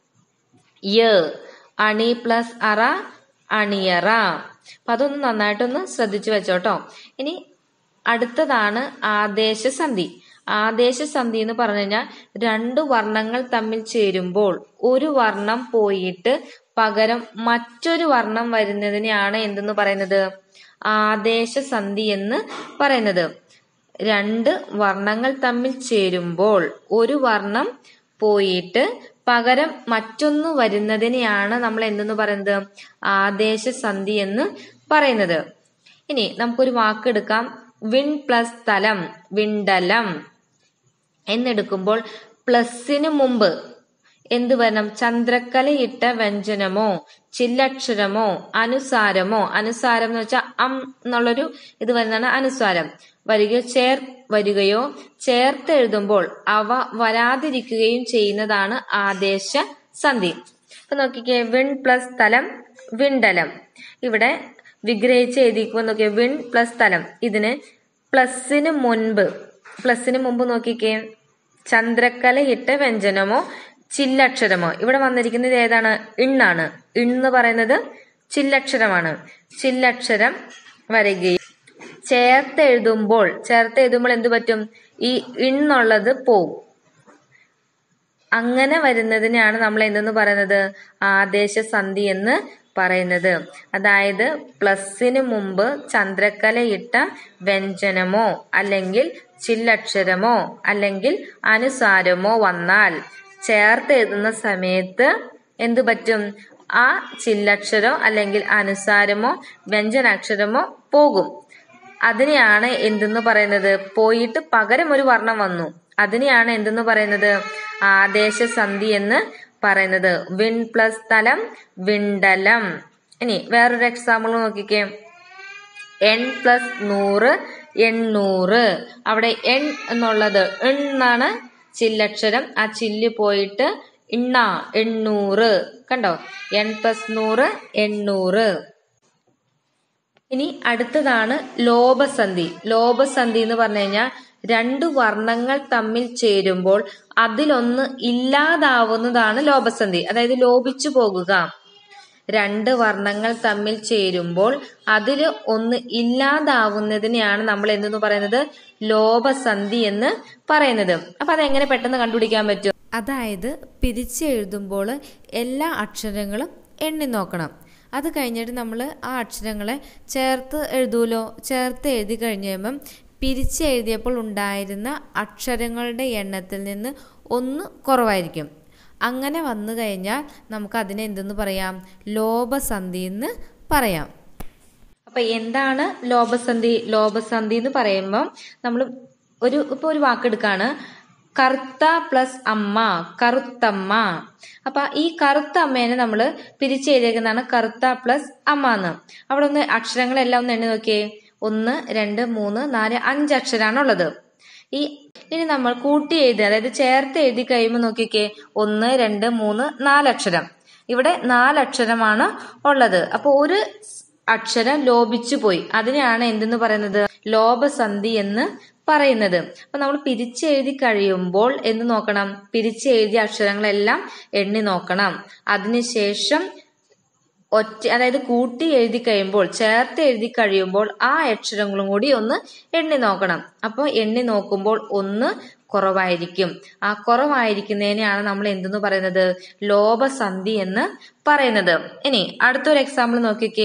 യ അണി പ്ലസ് അറ അണിയറ അപ്പൊ അതൊന്ന് നന്നായിട്ടൊന്ന് ശ്രദ്ധിച്ചു വെച്ചോട്ടോ ഇനി അടുത്തതാണ് ആദേശസന്ധി ആദേശസന്ധി എന്ന് പറഞ്ഞു കഴിഞ്ഞാൽ രണ്ട് വർണ്ണങ്ങൾ തമ്മിൽ ചേരുമ്പോൾ ഒരു വർണ്ണം പോയിട്ട് പകരം മറ്റൊരു വർണ്ണം വരുന്നതിനെയാണ് എന്തെന്ന് പറയുന്നത് ആദേശസന്ധി എന്ന് പറയുന്നത് രണ്ട് വർണ്ണങ്ങൾ തമ്മിൽ ചേരുമ്പോൾ ഒരു വർണ്ണം പോയിട്ട് പകരം മറ്റൊന്ന് വരുന്നതിനെയാണ് നമ്മൾ എന്തെന്ന് പറയുന്നത് ആദേശസന്ധി എന്ന് പറയുന്നത് ഇനി നമുക്കൊരു വാക്കെടുക്കാം വിൺ പ്ലസ് തലം വിണ്ടലം എന്നെടുക്കുമ്പോൾ പ്ലസിന് മുമ്പ് എന്ത് വരണം ചന്ദ്രക്കലയിട്ട വ്യഞ്ജനമോ ചില്ലക്ഷരമോ അനുസാരമോ അനുസാരം എന്ന് വെച്ചാൽ അം എന്നുള്ളൊരു ഇത് വരുന്നതാണ് അനുസാരം വരികയോ ചേർ വരികയോ ചേർത്ത് എഴുതുമ്പോൾ അവ വരാതിരിക്കുകയും ചെയ്യുന്നതാണ് ആദേശ സന്ധി അപ്പൊ നോക്കിക്കേ വിൺ പ്ലസ് തലം വിണ്ടലം ഇവിടെ വിഗ്രഹിച്ച് എഴുതിക്കുമ്പോൾ നോക്കിയേ വിൺ പ്ലസ് തലം ഇതിന് പ്ലസിന് മുൻപ് പ്ലസിന് മുമ്പ് നോക്കിക്കേ ചന്ദ്രക്കലയിട്ട വ്യഞ്ജനമോ ചില്ലക്ഷരമോ ഇവിടെ വന്നിരിക്കുന്നത് ഏതാണ് ഇണ്ണാണ് ഇണ്ണ് പറയുന്നത് ചില്ലക്ഷരമാണ് ചില്ലക്ഷരം വരികയും ചേർത്ത് എഴുതുമ്പോൾ ചേർത്ത് എഴുതുമ്പോൾ എന്ത് പറ്റും ഈ ഇന്നുള്ളത് പോവും അങ്ങനെ വരുന്നതിനെയാണ് നമ്മൾ എന്തെന്ന് പറയുന്നത് ആദേശസന്ധി എന്ന് പറയുന്നത് അതായത് പ്ലസിന് മുമ്പ് ചന്ദ്രക്കലയിട്ട വ്യഞ്ജനമോ അല്ലെങ്കിൽ ചില്ലക്ഷരമോ അല്ലെങ്കിൽ അനുസാരമോ വന്നാൽ ചേർത്ത് എഴുതുന്ന സമയത്ത് എന്ത് പറ്റും ആ ചില്ലക്ഷരോ അല്ലെങ്കിൽ അനുസാരമോ വ്യഞ്ജനാക്ഷരമോ പോകും അതിനെയാണ് എന്തെന്ന് പറയുന്നത് പോയിട്ട് പകരം ഒരു വർണ്ണം വന്നു അതിനെയാണ് എന്തെന്ന് പറയുന്നത് ആദേശസന്ധി എന്ന് പറയുന്നത് വിൺ പ്ലസ് തലം വിണ്ടലം ഇനി വേറൊരു എക്സാമ്പിൾ നോക്കിക്കേ എൺ പ്ലസ് നൂറ് എണ്ണൂറ് അവിടെ എൺ എന്നുള്ളത് എണ്ണാണ് ചില്ലക്ഷരം ആ ചില്ല് പോയിട്ട് ഇണ്ണ എണ്ണൂറ് കണ്ടോ എൺ പ്ലസ് നൂറ് എണ്ണൂറ് ഇനി അടുത്തതാണ് ലോപസന്ധി ലോപസന്ധി എന്ന് പറഞ്ഞു കഴിഞ്ഞാൽ രണ്ട് വർണ്ണങ്ങൾ തമ്മിൽ ചേരുമ്പോൾ അതിലൊന്ന് ഇല്ലാതാവുന്നതാണ് ലോപസന്ധി അതായത് ലോപിച്ചു പോകുക രണ്ട് വർണ്ണങ്ങൾ തമ്മിൽ ചേരുമ്പോൾ അതിൽ ഒന്ന് ഇല്ലാതാവുന്നതിനെയാണ് നമ്മൾ എന്തെന്ന് പറയുന്നത് ലോപസന്ധി എന്ന് പറയുന്നത് അപ്പൊ അതെങ്ങനെ പെട്ടെന്ന് കണ്ടുപിടിക്കാൻ പറ്റും അതായത് പിരിച്ചെഴുതുമ്പോൾ എല്ലാ അക്ഷരങ്ങളും എണ്ണി നോക്കണം അത് കഴിഞ്ഞിട്ട് നമ്മൾ ആ അക്ഷരങ്ങളെ ചേർത്ത് എഴുതൂലോ ചേർത്ത് എഴുതി കഴിഞ്ഞ് കഴിയുമ്പം പിരിച്ചെഴുതിയപ്പോൾ ഉണ്ടായിരുന്ന അക്ഷരങ്ങളുടെ എണ്ണത്തിൽ നിന്ന് ഒന്ന് കുറവായിരിക്കും അങ്ങനെ വന്നു കഴിഞ്ഞാൽ നമുക്ക് അതിനെ എന്തെന്ന് പറയാം ലോപസന്ധി എന്ന് പറയാം അപ്പൊ എന്താണ് ലോപസന്ധി ലോപസന്ധി എന്ന് പറയുമ്പോൾ നമ്മൾ ഒരു ഇപ്പൊ ഒരു വാക്കെടുക്കാണ് കറുത്ത പ്ലസ് അമ്മ കറുത്തമ്മ അപ്പൊ ഈ കറുത്ത അമ്മേനെ നമ്മൾ പിരിച്ചെഴുതിയേക്കുന്നതാണ് കറുത്ത പ്ലസ് അമ്മ എന്ന് അവിടെ ഒന്ന് അക്ഷരങ്ങളെല്ലാം ഒന്ന് എണ്ണി നോക്കിയേ ഒന്ന് രണ്ട് മൂന്ന് നാല് അഞ്ച് അക്ഷരാണുള്ളത് ഈ ഇനി നമ്മൾ കൂട്ടി എഴുതി അതായത് ചേർത്ത് എഴുതി കഴിയുമ്പോൾ നോക്കിക്കേ ഒന്ന് രണ്ട് മൂന്ന് നാലക്ഷരം ഇവിടെ നാലക്ഷരമാണ് ഉള്ളത് അപ്പൊ ഒരു അക്ഷരം ലോപിച്ചു പോയി അതിനെയാണ് എന്തെന്ന് പറയുന്നത് ലോപസന്ധി എന്ന് പറയുന്നത് അപ്പൊ നമ്മൾ പിരിച്ചെഴുതി കഴിയുമ്പോൾ എന്ത് നോക്കണം പിരിച്ചെഴുതിയ അക്ഷരങ്ങളെല്ലാം എണ്ണി നോക്കണം അതിനുശേഷം ഒറ്റ അതായത് കൂട്ടി എഴുതി കഴിയുമ്പോൾ ചേർത്ത് എഴുതി കഴിയുമ്പോൾ ആ അക്ഷരങ്ങളും കൂടി ഒന്ന് എണ്ണി നോക്കണം അപ്പോൾ എണ്ണി നോക്കുമ്പോൾ ഒന്ന് കുറവായിരിക്കും ആ കുറവായിരിക്കുന്നതിനെയാണ് നമ്മൾ എന്തെന്ന് പറയുന്നത് ലോപസന്ധി എന്ന് പറയുന്നത് ഇനി അടുത്തൊരു എക്സാമ്പിൾ നോക്കിക്കേ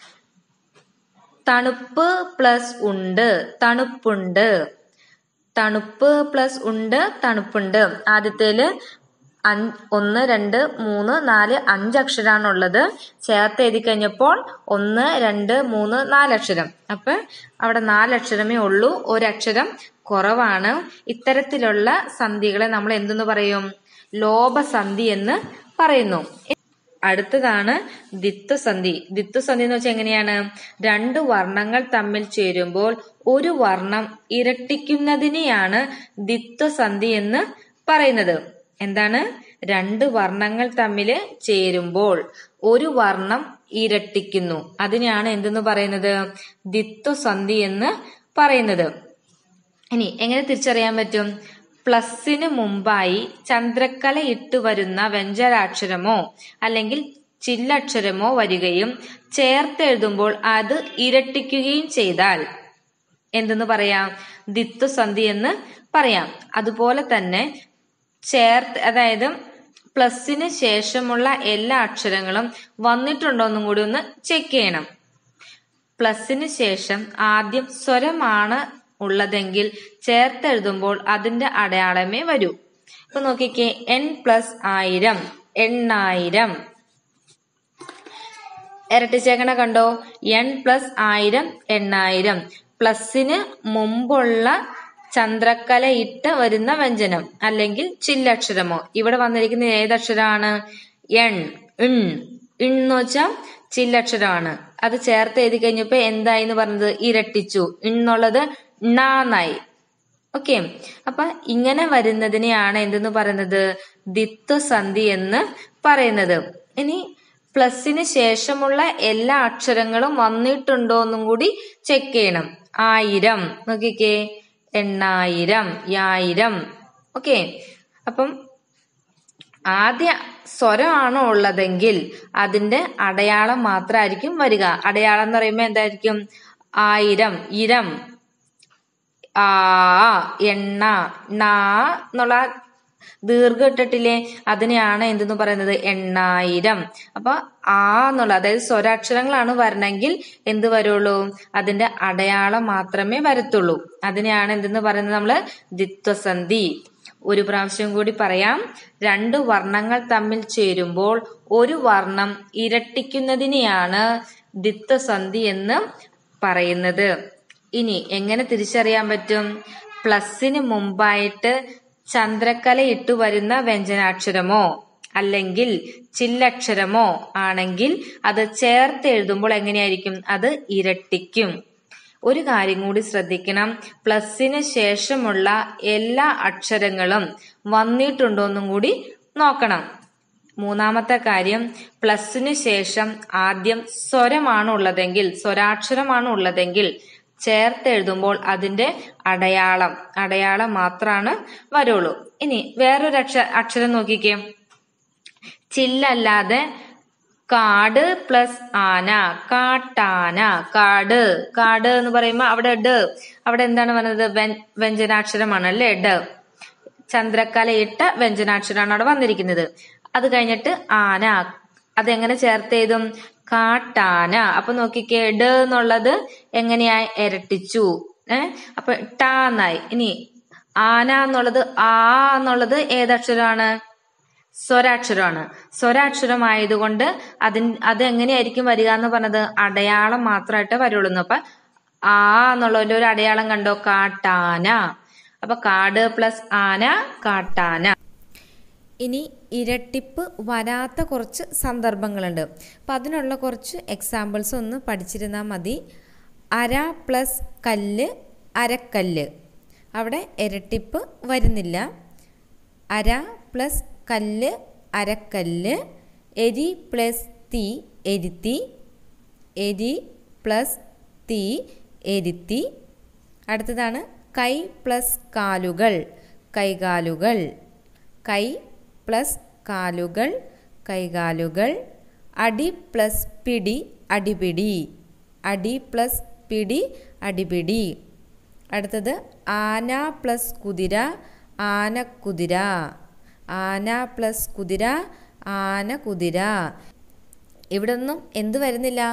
തണുപ്പ് പ്ലസ് ഉണ്ട് തണുപ്പുണ്ട് തണുപ്പ് പ്ലസ് ഉണ്ട് തണുപ്പുണ്ട് ആദ്യത്തേല് ഒന്ന് രണ്ട് മൂന്ന് നാല് അഞ്ച് അക്ഷരമാണുള്ളത് ചേർത്ത് എഴുതി കഴിഞ്ഞപ്പോൾ ഒന്ന് രണ്ട് മൂന്ന് നാലക്ഷരം അപ്പൊ അവിടെ നാലക്ഷരമേ ഉള്ളൂ ഒരക്ഷരം കുറവാണ് ഇത്തരത്തിലുള്ള സന്ധികളെ നമ്മൾ എന്തെന്ന് പറയും ലോപസന്ധി എന്ന് പറയുന്നു അടുത്തതാണ് ദിത്വസന്ധി ദിത്വസന്ധി എന്ന് വെച്ചാൽ എങ്ങനെയാണ് രണ്ട് വർണ്ണങ്ങൾ തമ്മിൽ ചേരുമ്പോൾ ഒരു വർണ്ണം ഇരട്ടിക്കുന്നതിനെയാണ് ദിത്വസന്ധി എന്ന് പറയുന്നത് എന്താണ് രണ്ട് വർണ്ണങ്ങൾ തമ്മിൽ ചേരുമ്പോൾ ഒരു വർണ്ണം ഇരട്ടിക്കുന്നു അതിനെയാണ് എന്തെന്ന് പറയുന്നത് ദിത്വസന്ധി എന്ന് പറയുന്നത് ഇനി എങ്ങനെ തിരിച്ചറിയാൻ പറ്റും പ്ലസിന് മുമ്പായി ചന്ദ്രക്കല ഇട്ട് വരുന്ന വ്യഞ്ജനാക്ഷരമോ അല്ലെങ്കിൽ ചില്ലക്ഷരമോ വരികയും ചേർത്തെഴുതുമ്പോൾ അത് ഇരട്ടിക്കുകയും ചെയ്താൽ എന്തെന്ന് പറയാം ദിത്വസന്ധി എന്ന് പറയാം അതുപോലെ തന്നെ ചേർത്ത് അതായത് പ്ലസിന് ശേഷമുള്ള എല്ലാ അക്ഷരങ്ങളും വന്നിട്ടുണ്ടോ എന്നും കൂടി ഒന്ന് ചെക്ക് ചെയ്യണം പ്ലസിന് ശേഷം ആദ്യം സ്വരമാണ് ഉള്ളതെങ്കിൽ ചേർത്തെഴുതുമ്പോൾ അതിന്റെ അടയാളമേ വരൂ ഇപ്പൊ നോക്കിക്കേ എൻ പ്ലസ് ആയിരം എണ്ണായിരം ഇരട്ടിച്ചേക്കണ കണ്ടോ എൻ പ്ലസ് ആയിരം എണ്ണായിരം പ്ലസിന് മുമ്പുള്ള ചന്ദ്രക്കല ഇട്ട് വരുന്ന വ്യഞ്ജനം അല്ലെങ്കിൽ ചില്ലക്ഷരമോ ഇവിടെ വന്നിരിക്കുന്ന ഏതക്ഷരമാണ് എൺ ഇൺ ഇന്ന് വെച്ചാൽ ചില്ലക്ഷരമാണ് അത് ചേർത്ത് എഴുതി കഴിഞ്ഞപ്പോ എന്തായി എന്ന് പറഞ്ഞത് ഇരട്ടിച്ചു ഇന്നുള്ളത് ണാന്നായി ഓക്കെ അപ്പൊ ഇങ്ങനെ വരുന്നതിനെയാണ് എന്തെന്ന് പറയുന്നത് ദിത്വസന്ധി എന്ന് പറയുന്നത് ഇനി പ്ലസിന് ശേഷമുള്ള എല്ലാ അക്ഷരങ്ങളും വന്നിട്ടുണ്ടോ എന്നും കൂടി ചെക്ക് ചെയ്യണം ആയിരം നോക്കിക്കേ എണ്ണായിരം യായിരം ഓക്കെ അപ്പം ആദ്യ സ്വരമാണോ ഉള്ളതെങ്കിൽ അതിന്റെ അടയാളം മാത്രമായിരിക്കും വരിക അടയാളം എന്ന് പറയുമ്പോൾ എന്തായിരിക്കും ആയിരം ഇരം ആ എണ്ണ നാ എന്നുള്ള ദീർഘ ഇട്ടിട്ടില്ലേ അതിനെയാണ് എന്തെന്ന് പറയുന്നത് എണ്ണായിരം അപ്പൊ ആ എന്നുള്ള അതായത് സ്വരാക്ഷരങ്ങളാണ് വരണമെങ്കിൽ എന്ത് വരുള്ളൂ അതിന്റെ അടയാളം മാത്രമേ വരത്തുള്ളൂ അതിനെയാണ് എന്തെന്ന് പറയുന്നത് നമ്മള് ദിത്വസന്ധി ഒരു പ്രാവശ്യം കൂടി പറയാം രണ്ട് വർണ്ണങ്ങൾ തമ്മിൽ ചേരുമ്പോൾ ഒരു വർണ്ണം ഇരട്ടിക്കുന്നതിനെയാണ് ദിത്വസന്ധി എന്ന് പറയുന്നത് ഇനി എങ്ങനെ തിരിച്ചറിയാൻ പറ്റും പ്ലസിന് മുമ്പായിട്ട് ചന്ദ്രക്കല ഇട്ടു വരുന്ന വ്യഞ്ജനാക്ഷരമോ അല്ലെങ്കിൽ ചില്ലക്ഷരമോ ആണെങ്കിൽ അത് ചേർത്ത് എഴുതുമ്പോൾ എങ്ങനെയായിരിക്കും അത് ഇരട്ടിക്കും ഒരു കാര്യം കൂടി ശ്രദ്ധിക്കണം പ്ലസിന് ശേഷമുള്ള എല്ലാ അക്ഷരങ്ങളും വന്നിട്ടുണ്ടോന്നും കൂടി നോക്കണം മൂന്നാമത്തെ കാര്യം പ്ലസിന് ശേഷം ആദ്യം സ്വരമാണ് ഉള്ളതെങ്കിൽ സ്വരാക്ഷരമാണ് ഉള്ളതെങ്കിൽ ചേർത്ത് എഴുതുമ്പോൾ അതിന്റെ അടയാളം അടയാളം മാത്രമാണ് വരുള്ളൂ ഇനി വേറൊരു അക്ഷ അക്ഷരം നോക്കിക്കേ ചില്ലല്ലാതെ കാട് പ്ലസ് ആന കാട്ടാന കാട് കാട് എന്ന് പറയുമ്പോ അവിടെ ഡ് അവിടെ എന്താണ് വന്നത് വ്യൻ- വ്യഞ്ജനാക്ഷരമാണ് അല്ലേ ഡ് ചന്ദ്രക്കലയിട്ട വ്യഞ്ജനാക്ഷരമാണ് അവിടെ വന്നിരിക്കുന്നത് അത് കഴിഞ്ഞിട്ട് ആന അതെങ്ങനെ ചേർത്ത് എഴുതും കാട്ടാന അപ്പൊ നോക്കിക്കേ ഡ് എന്നുള്ളത് എങ്ങനെയാ ഇരട്ടിച്ചു ഏ അപ്പൊ ടാന്നായി ഇനി ആന എന്നുള്ളത് ആ എന്നുള്ളത് ഏതക്ഷരമാണ് സ്വരാക്ഷരമാണ് സ്വരാക്ഷരമായതുകൊണ്ട് അതിൻ അത് എങ്ങനെയായിരിക്കും വരിക എന്ന് പറഞ്ഞത് അടയാളം മാത്രമായിട്ട് വരുള്ളൂ അപ്പൊ ആ എന്നുള്ളതിന്റെ ഒരു അടയാളം കണ്ടോ കാട്ടാന അപ്പൊ കാട് പ്ലസ് ആന കാട്ടാന ഇനി ഇരട്ടിപ്പ് വരാത്ത കുറച്ച് സന്ദർഭങ്ങളുണ്ട് അപ്പം അതിനുള്ള കുറച്ച് എക്സാമ്പിൾസ് ഒന്ന് പഠിച്ചിരുന്നാൽ മതി അര പ്ലസ് കല്ല് അരക്കല്ല് അവിടെ ഇരട്ടിപ്പ് വരുന്നില്ല അര പ്ലസ് കല്ല് അരക്കല്ല് എരി പ്ലസ് തീ എരിത്തി എരി പ്ലസ് തീ എരിത്തി അടുത്തതാണ് കൈ പ്ലസ് കാലുകൾ കൈകാലുകൾ കൈ പ്ലസ് കാലുകൾ കൈകാലുകൾ അടി പ്ലസ് പിടി അടിപിടി അടി പ്ലസ് പിടി അടിപിടി അടുത്തത് ആന പ്ലസ് കുതിര ആനക്കുതിര ആന പ്ലസ് കുതിര ആന കുതിര ഇവിടെ ഒന്നും എന്ത് വരുന്നില്ല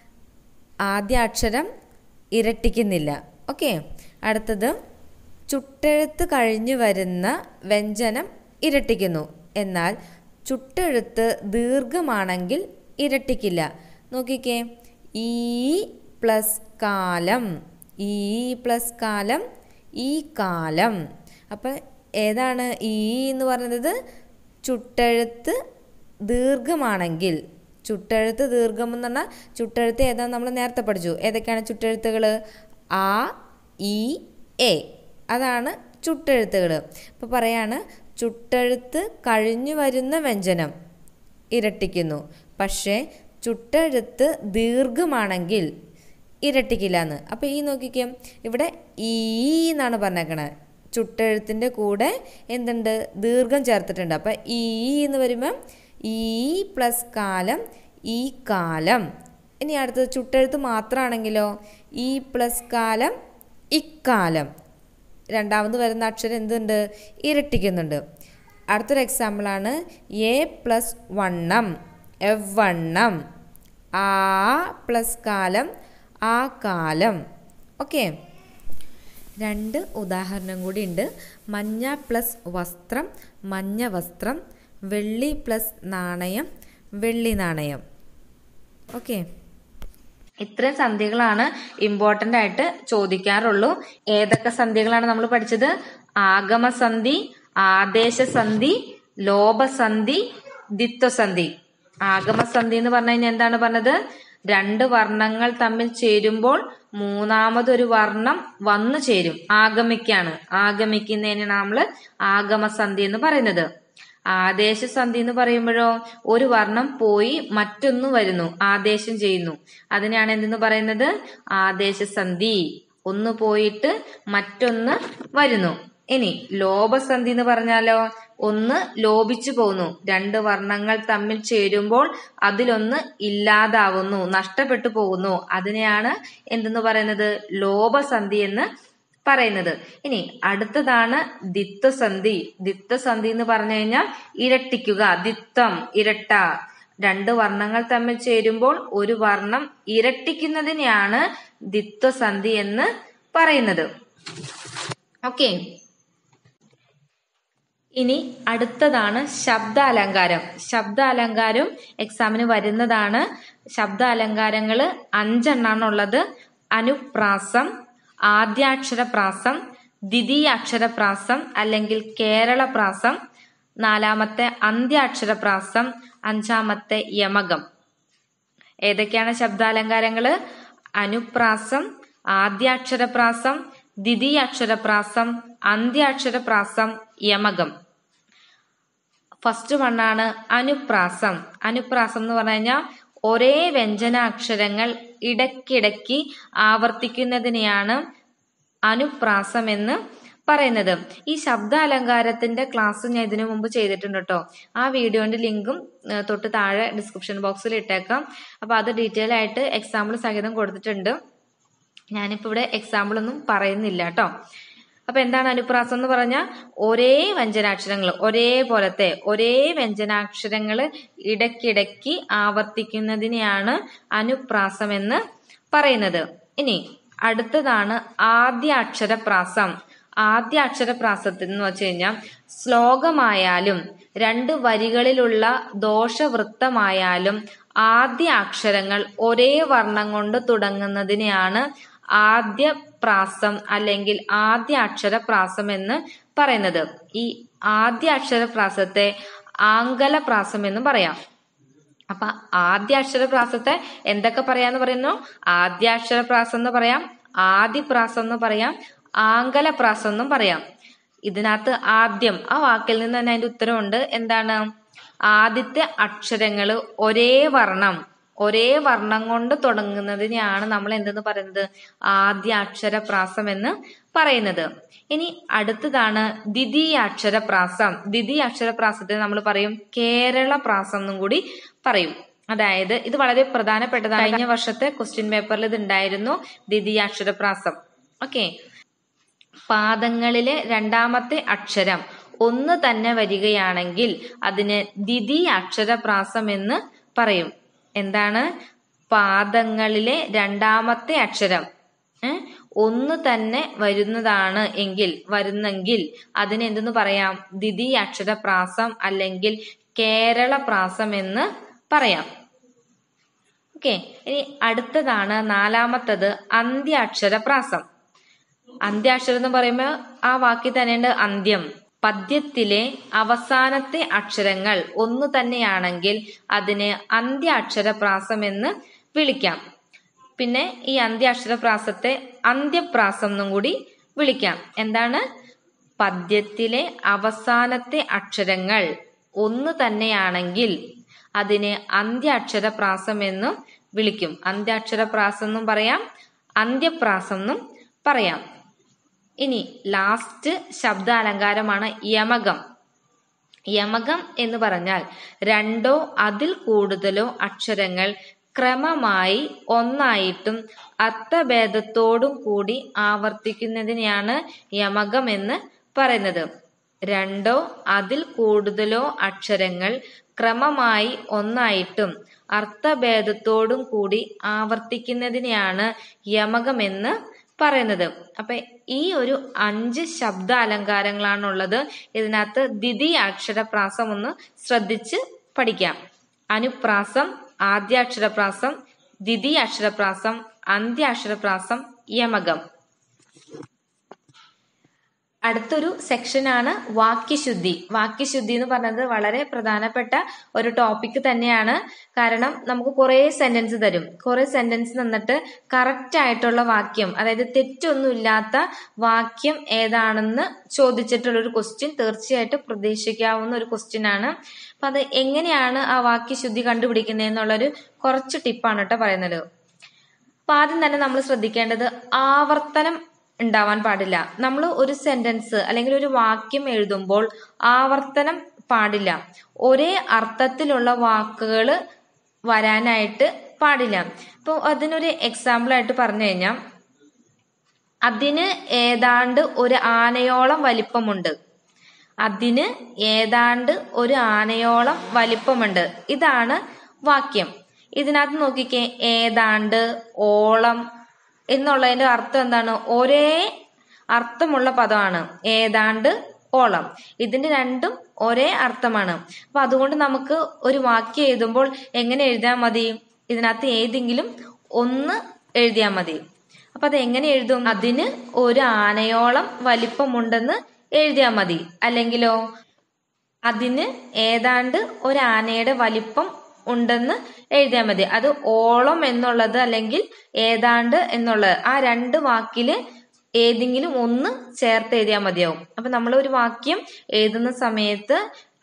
ആദ്യ അക്ഷരം ഇരട്ടിക്കുന്നില്ല ഓക്കെ അടുത്തത് ചുട്ടെഴുത്ത് കഴിഞ്ഞു വരുന്ന വ്യഞ്ജനം ഇരട്ടിക്കുന്നു എന്നാൽ ചുട്ടെഴുത്ത് ദീർഘമാണെങ്കിൽ ഇരട്ടിക്കില്ല നോക്കിക്കേ ഈ പ്ലസ് കാലം ഈ പ്ലസ് കാലം ഈ കാലം അപ്പം ഏതാണ് ഈ എന്ന് പറയുന്നത് ചുട്ടെഴുത്ത് ദീർഘമാണെങ്കിൽ ചുട്ടെഴുത്ത് ദീർഘം എന്ന് പറഞ്ഞാൽ ചുട്ടെഴുത്ത് ഏതാ നമ്മൾ നേരത്തെ പഠിച്ചു ഏതൊക്കെയാണ് ചുട്ടെഴുത്തുകൾ ആ ഇ എ അതാണ് ചുട്ടെഴുത്തുകൾ ഇപ്പോൾ പറയാണ് ചുട്ടെഴുത്ത് കഴിഞ്ഞു വരുന്ന വ്യഞ്ജനം ഇരട്ടിക്കുന്നു പക്ഷേ ചുട്ടെഴുത്ത് ദീർഘമാണെങ്കിൽ ഇരട്ടിക്കില്ല എന്ന് അപ്പോൾ ഈ നോക്കിക്കേ ഇവിടെ ഈ എന്നാണ് പറഞ്ഞേക്കണത് ചുട്ടെഴുത്തിൻ്റെ കൂടെ എന്തുണ്ട് ദീർഘം ചേർത്തിട്ടുണ്ട് അപ്പം ഈ എന്ന് വരുമ്പം ഈ പ്ലസ് കാലം ഈ കാലം ഇനി അടുത്തത് ചുട്ടെഴുത്ത് മാത്രമാണെങ്കിലോ ഈ പ്ലസ് കാലം ഇക്കാലം രണ്ടാമത് വരുന്ന അക്ഷരം എന്തുണ്ട് ഇരട്ടിക്കുന്നുണ്ട് അടുത്തൊരു എക്സാമ്പിളാണ് എ പ്ലസ് വണ്ണം എവ് വണ്ണം ആ പ്ലസ് കാലം ആ കാലം ഓക്കെ രണ്ട് ഉദാഹരണം കൂടി ഉണ്ട് മഞ്ഞ പ്ലസ് വസ്ത്രം മഞ്ഞ വസ്ത്രം വെള്ളി പ്ലസ് നാണയം വെള്ളി നാണയം ഓക്കെ ഇത്രയും സന്ധികളാണ് ഇമ്പോർട്ടന്റ് ആയിട്ട് ചോദിക്കാറുള്ളൂ ഏതൊക്കെ സന്ധികളാണ് നമ്മൾ പഠിച്ചത് ആഗമസന്ധി ആദേശസന്ധി ലോപസന്ധി ദിത്വസന്ധി ആഗമസന്ധി എന്ന് പറഞ്ഞു കഴിഞ്ഞാൽ എന്താണ് പറഞ്ഞത് രണ്ട് വർണ്ണങ്ങൾ തമ്മിൽ ചേരുമ്പോൾ മൂന്നാമതൊരു വർണ്ണം വന്നു ചേരും ആഗമിക്കാണ് ആഗമിക്കുന്നതിനാണ് നമ്മൾ ആഗമസന്ധി എന്ന് പറയുന്നത് ആദേശസന്ധി എന്ന് പറയുമ്പോഴോ ഒരു വർണ്ണം പോയി മറ്റൊന്ന് വരുന്നു ആദേശം ചെയ്യുന്നു അതിനെയാണ് എന്തെന്ന് പറയുന്നത് ആദേശസന്ധി ഒന്ന് പോയിട്ട് മറ്റൊന്ന് വരുന്നു ഇനി ലോപസന്ധി എന്ന് പറഞ്ഞാലോ ഒന്ന് ലോപിച്ചു പോകുന്നു രണ്ട് വർണ്ണങ്ങൾ തമ്മിൽ ചേരുമ്പോൾ അതിലൊന്ന് ഇല്ലാതാവുന്നു നഷ്ടപ്പെട്ടു പോകുന്നു അതിനെയാണ് എന്തെന്ന് പറയുന്നത് ലോപസന്ധി എന്ന് പറയുന്നത് ഇനി അടുത്തതാണ് ദിത്വസന്ധി ദിത്വസന്ധി എന്ന് പറഞ്ഞു കഴിഞ്ഞാൽ ഇരട്ടിക്കുക ദിത്വം ഇരട്ട രണ്ട് വർണ്ണങ്ങൾ തമ്മിൽ ചേരുമ്പോൾ ഒരു വർണ്ണം ഇരട്ടിക്കുന്നതിനെയാണ് ദിത്വസന്ധി എന്ന് പറയുന്നത് ഓക്കെ ഇനി അടുത്തതാണ് ശബ്ദ അലങ്കാരം ശബ്ദ അലങ്കാരം എക്സാമിന് വരുന്നതാണ് ശബ്ദ അലങ്കാരങ്ങൾ അഞ്ചെണ്ണാണുള്ളത് അനുപ്രാസം ആദ്യാക്ഷരപ്രാസം ദ്വിതീയാക്ഷരപ്രാസം അല്ലെങ്കിൽ കേരളപ്രാസം നാലാമത്തെ അന്ത്യാക്ഷരപ്രാസം അഞ്ചാമത്തെ യമകം ഏതൊക്കെയാണ് ശബ്ദാലങ്കാരങ്ങള് അനുപ്രാസം ആദ്യാക്ഷരപ്രാസം ദ്വിതീയാക്ഷരപ്രാസം അന്ത്യാക്ഷരപ്രാസം യമകം ഫസ്റ്റ് വണ്ണാണ് അനുപ്രാസം അനുപ്രാസം എന്ന് പറഞ്ഞു കഴിഞ്ഞാൽ ഒരേ വ്യഞ്ജനാക്ഷരങ്ങൾ ഇടയ്ക്കിടയ്ക്ക് ആവർത്തിക്കുന്നതിനെയാണ് അനുപ്രാസം എന്ന് പറയുന്നത് ഈ ശബ്ദാലങ്കാരത്തിന്റെ ക്ലാസ് ഞാൻ ഇതിനു മുമ്പ് ചെയ്തിട്ടുണ്ട് കേട്ടോ ആ വീഡിയോന്റെ ലിങ്കും ഏഹ്, തൊട്ട് താഴെ ഡിസ്ക്രിപ്ഷൻ ബോക്സിൽ ഇട്ടേക്കാം അപ്പൊ അത് ഡീറ്റെയിൽ ആയിട്ട് എക്സാമ്പിൾ സഹിതം കൊടുത്തിട്ടുണ്ട് ഞാനിപ്പോ ഇവിടെ എക്സാമ്പിൾ ഒന്നും പറയുന്നില്ല കേട്ടോ അപ്പൊ എന്താണ് അനുപ്രാസം എന്ന് പറഞ്ഞാൽ ഒരേ വ്യഞ്ജനാക്ഷരങ്ങൾ ഒരേപോലത്തെ ഒരേ വ്യഞ്ജനാക്ഷരങ്ങൾ ഇടയ്ക്കിടയ്ക്ക് ആവർത്തിക്കുന്നതിനെയാണ് അനുപ്രാസം എന്ന് പറയുന്നത് ഇനി അടുത്തതാണ് ആദ്യ അക്ഷരപ്രാസം ആദ്യ അക്ഷരപ്രാസത്തിൽ എന്ന് വെച്ച് കഴിഞ്ഞാൽ ശ്ലോകമായാലും രണ്ട് വരികളിലുള്ള ദോഷവൃത്തമായാലും ആദ്യ അക്ഷരങ്ങൾ ഒരേ വർണ്ണം കൊണ്ട് തുടങ്ങുന്നതിനെയാണ് ആദ്യ പ്രാസം അല്ലെങ്കിൽ ആദ്യ അക്ഷരപ്രാസം എന്ന് പറയുന്നത് ഈ ആദ്യ അക്ഷരപ്രാസത്തെ ആംഗലപ്രാസം എന്ന് പറയാം അപ്പൊ ആദ്യാക്ഷരപ്രാസത്തെ എന്തൊക്കെ പറയാന്ന് പറയുന്നു ആദ്യാക്ഷരപ്രാസം എന്ന് പറയാം ആദിപ്രാസം എന്ന് പറയാം ആംഗലപ്രാസം എന്നും പറയാം ഇതിനകത്ത് ആദ്യം ആ വാക്കിൽ നിന്ന് തന്നെ അതിന്റെ ഉത്തരവുണ്ട് എന്താണ് ആദ്യത്തെ അക്ഷരങ്ങൾ ഒരേ വർണ്ണം ഒരേ വർണ്ണം കൊണ്ട് തുടങ്ങുന്നതിനെയാണ് നമ്മൾ എന്തെന്ന് പറയുന്നത് ആദ്യ അക്ഷരപ്രാസം എന്ന് പറയുന്നത് ഇനി അടുത്തതാണ് ദ്വിതീയ അക്ഷരപ്രാസം ദ്വിതീയ അക്ഷരപ്രാസത്തെ നമ്മൾ പറയും കേരള പ്രാസം എന്നും കൂടി പറയും അതായത് ഇത് വളരെ പ്രധാനപ്പെട്ടതാണ് കഴിഞ്ഞ വർഷത്തെ ക്വസ്റ്റ്യൻ പേപ്പറിൽ ഇത് ഉണ്ടായിരുന്നു ദ്വിതീയ അക്ഷരപ്രാസം ഓക്കെ പാദങ്ങളിലെ രണ്ടാമത്തെ അക്ഷരം ഒന്ന് തന്നെ വരികയാണെങ്കിൽ അതിന് ദ്വിതീയ അക്ഷരപ്രാസം എന്ന് പറയും എന്താണ് പാദങ്ങളിലെ രണ്ടാമത്തെ അക്ഷരം ഏ? ഒന്ന് തന്നെ വരുന്നതാണ് എങ്കിൽ വരുന്നെങ്കിൽ അതിന് എന്തെന്ന് പറയാം ദ്വിതീയ അക്ഷരപ്രാസം അല്ലെങ്കിൽ കേരള പ്രാസം എന്ന് പറയാം ഓക്കെ ഇനി അടുത്തതാണ് നാലാമത്തത് അന്ത്യാക്ഷരപ്രാസം അന്ത്യാക്ഷരം എന്ന് പറയുമ്പോൾ ആ വാക്കിൽ തന്നെയുണ്ട് അന്ത്യം പദ്യത്തിലെ അവസാനത്തെ അക്ഷരങ്ങൾ ഒന്ന് തന്നെയാണെങ്കിൽ അതിന് അന്ത്യാക്ഷരപ്രാസം എന്ന് വിളിക്കാം പിന്നെ ഈ അന്ത്യാക്ഷരപ്രാസത്തെ അന്ത്യപ്രാസം എന്നും കൂടി വിളിക്കാം എന്താണ് പദ്യത്തിലെ അവസാനത്തെ അക്ഷരങ്ങൾ ഒന്ന് തന്നെയാണെങ്കിൽ അതിനെ അന്ത്യാക്ഷരപ്രാസം എന്നും വിളിക്കും അന്ത്യാക്ഷരപ്രാസം എന്നും പറയാം അന്ത്യപ്രാസം എന്നും പറയാം ഇനി ലാസ്റ്റ് ശബ്ദാലങ്കാരമാണ് യമകം യമകം എന്ന് പറഞ്ഞാൽ രണ്ടോ അതിൽ കൂടുതലോ അക്ഷരങ്ങൾ ക്രമമായി ഒന്നായിട്ടും അർത്ഥഭേദത്തോടും കൂടി ആവർത്തിക്കുന്നതിനെയാണ് യമകം എന്ന് പറയുന്നത് രണ്ടോ അതിൽ കൂടുതലോ അക്ഷരങ്ങൾ ക്രമമായി ഒന്നായിട്ടും അർത്ഥഭേദത്തോടും കൂടി ആവർത്തിക്കുന്നതിനെയാണ് യമകമെന്ന് പറയുന്നത് അപ്പൊ ഈ ഒരു അഞ്ച് ശബ്ദ അലങ്കാരങ്ങളാണുള്ളത് ഇതിനകത്ത് ദ്വിതീയ അക്ഷരപ്രാസം ഒന്ന് ശ്രദ്ധിച്ച് പഠിക്കാം അനുപ്രാസം ആദ്യാക്ഷരപ്രാസം ദ്വിതീയ അക്ഷരപ്രാസം അന്ത്യാക്ഷരപ്രാസം യമകം അടുത്തൊരു സെക്ഷനാണ് വാക്യശുദ്ധി വാക്യശുദ്ധി എന്ന് പറഞ്ഞത് വളരെ പ്രധാനപ്പെട്ട ഒരു ടോപ്പിക് തന്നെയാണ് കാരണം നമുക്ക് കുറേ സെന്റൻസ് തരും കുറേ സെന്റൻസ് തന്നിട്ട് കറക്റ്റ് ആയിട്ടുള്ള വാക്യം അതായത് തെറ്റൊന്നുമില്ലാത്ത വാക്യം ഏതാണെന്ന് ചോദിച്ചിട്ടുള്ള ഒരു ക്വസ്റ്റ്യൻ തീർച്ചയായിട്ടും പ്രതീക്ഷിക്കാവുന്ന ഒരു ക്വസ്റ്റ്യൻ ആണ് അപ്പൊ അത് എങ്ങനെയാണ് ആ വാക്യശുദ്ധി കണ്ടുപിടിക്കുന്നത് എന്നുള്ളൊരു കുറച്ച് ടിപ്പാണ് കേട്ടോ പറയുന്നത് അപ്പൊ ആദ്യം തന്നെ നമ്മൾ ശ്രദ്ധിക്കേണ്ടത് ആവർത്തനം ഉണ്ടാവാൻ പാടില്ല നമ്മൾ ഒരു സെന്റൻസ് അല്ലെങ്കിൽ ഒരു വാക്യം എഴുതുമ്പോൾ ആവർത്തനം പാടില്ല ഒരേ അർത്ഥത്തിലുള്ള വാക്കുകൾ വരാനായിട്ട് പാടില്ല ഇപ്പോൾ അതിനൊരു എക്സാമ്പിൾ ആയിട്ട് പറഞ്ഞു കഴിഞ്ഞാൽ അതിന് ഏതാണ്ട് ഒരു ആനയോളം വലിപ്പമുണ്ട് അതിന് ഏതാണ്ട് ഒരു ആനയോളം വലിപ്പമുണ്ട് ഇതാണ് വാക്യം ഇതിനകത്ത് നോക്കിക്കേ ഏതാണ്ട് ഓളം എന്നുള്ളതിന്റെ അർത്ഥം എന്താണ് ഒരേ അർത്ഥമുള്ള പദമാണ് ഏതാണ്ട് ഓളം ഇതിന്റെ രണ്ടും ഒരേ അർത്ഥമാണ് അപ്പൊ അതുകൊണ്ട് നമുക്ക് ഒരു വാക്യം എഴുതുമ്പോൾ എങ്ങനെ എഴുതാൻ മതി ഇതിനകത്ത് ഏതെങ്കിലും ഒന്ന് എഴുതിയാൽ മതി അപ്പൊ അത് എങ്ങനെ എഴുതും അതിന് ഒരു ആനയോളം വലിപ്പമുണ്ടെന്ന് എഴുതിയാൽ മതി അല്ലെങ്കിലോ അതിന് ഏതാണ്ട് ഒരു ആനയുടെ വലിപ്പം ഉണ്ടെന്ന് എഴുതിയാൽ മതി അത് ഓളം എന്നുള്ളത് അല്ലെങ്കിൽ ഏതാണ്ട് എന്നുള്ളത് ആ രണ്ട് വാക്കില് ഏതെങ്കിലും ഒന്ന് ചേർത്ത് എഴുതിയാൽ മതിയാവും അപ്പൊ നമ്മൾ ഒരു വാക്യം എഴുതുന്ന സമയത്ത്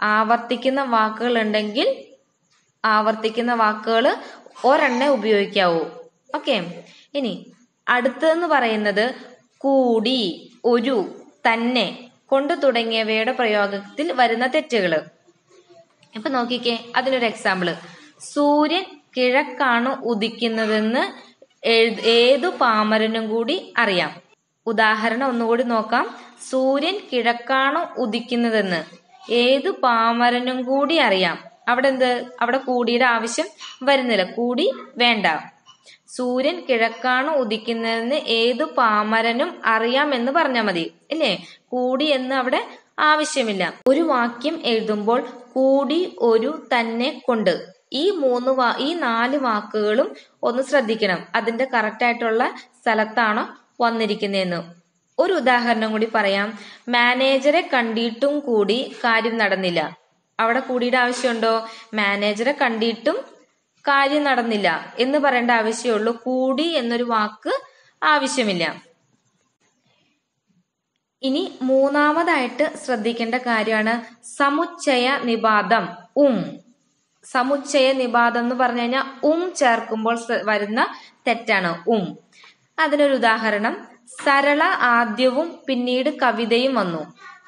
ആവർത്തിക്കുന്ന വാക്കുകൾ ഉണ്ടെങ്കിൽ ആവർത്തിക്കുന്ന വാക്കുകൾ ഒരെണ്ണേ ഉപയോഗിക്കാവൂ ഓക്കെ ഇനി അടുത്തതെന്ന് പറയുന്നത് കൂടി ഒരു തന്നെ കൊണ്ട് തുടങ്ങിയവയുടെ പ്രയോഗത്തിൽ വരുന്ന തെറ്റുകൾ ഇപ്പൊ നോക്കിക്കേ അതിനൊരു എക്സാമ്പിള് സൂര്യൻ കിഴക്കാണ് ഉദിക്കുന്നതെന്ന് എഴു- ഏതു പാമരനും കൂടി അറിയാം ഉദാഹരണം ഒന്നുകൂടി നോക്കാം സൂര്യൻ കിഴക്കാണ് ഉദിക്കുന്നതെന്ന് ഏതു പാമരനും കൂടി അറിയാം അവിടെ എന്ത് അവിടെ കൂടിയുടെ ആവശ്യം വരുന്നില്ല കൂടി വേണ്ട സൂര്യൻ കിഴക്കാണ് ഉദിക്കുന്നതെന്ന് ഏതു പാമരനും അറിയാമെന്ന് പറഞ്ഞാൽ മതി ഇല്ലേ കൂടി എന്ന് അവിടെ ആവശ്യമില്ല ഒരു വാക്യം എഴുതുമ്പോൾ കൂടി ഒരു തന്നെ കൊണ്ട് ഈ മൂന്ന് വാ ഈ നാല് വാക്കുകളും ഒന്ന് ശ്രദ്ധിക്കണം അതിന്റെ കറക്റ്റ് ആയിട്ടുള്ള സ്ഥലത്താണോ വന്നിരിക്കുന്നതെന്ന് ഒരു ഉദാഹരണം കൂടി പറയാം മാനേജറെ കണ്ടിട്ടും കൂടി കാര്യം നടന്നില്ല അവിടെ കൂടിയുടെ ആവശ്യമുണ്ടോ മാനേജറെ കണ്ടിട്ടും കാര്യം നടന്നില്ല എന്ന് പറയേണ്ട ആവശ്യമുള്ളൂ കൂടി എന്നൊരു വാക്ക് ആവശ്യമില്ല ഇനി മൂന്നാമതായിട്ട് ശ്രദ്ധിക്കേണ്ട കാര്യമാണ് സമുച്ചയ നിപാതം ഉം സമുച്ചയ നിപാതം എന്ന് പറഞ്ഞു കഴിഞ്ഞാൽ ഉം ചേർക്കുമ്പോൾ സ- വരുന്ന തെറ്റാണ് ഉം അതിനൊരു ഉദാഹരണം സരള ആദ്യവും പിന്നീട് കവിതയും വന്നു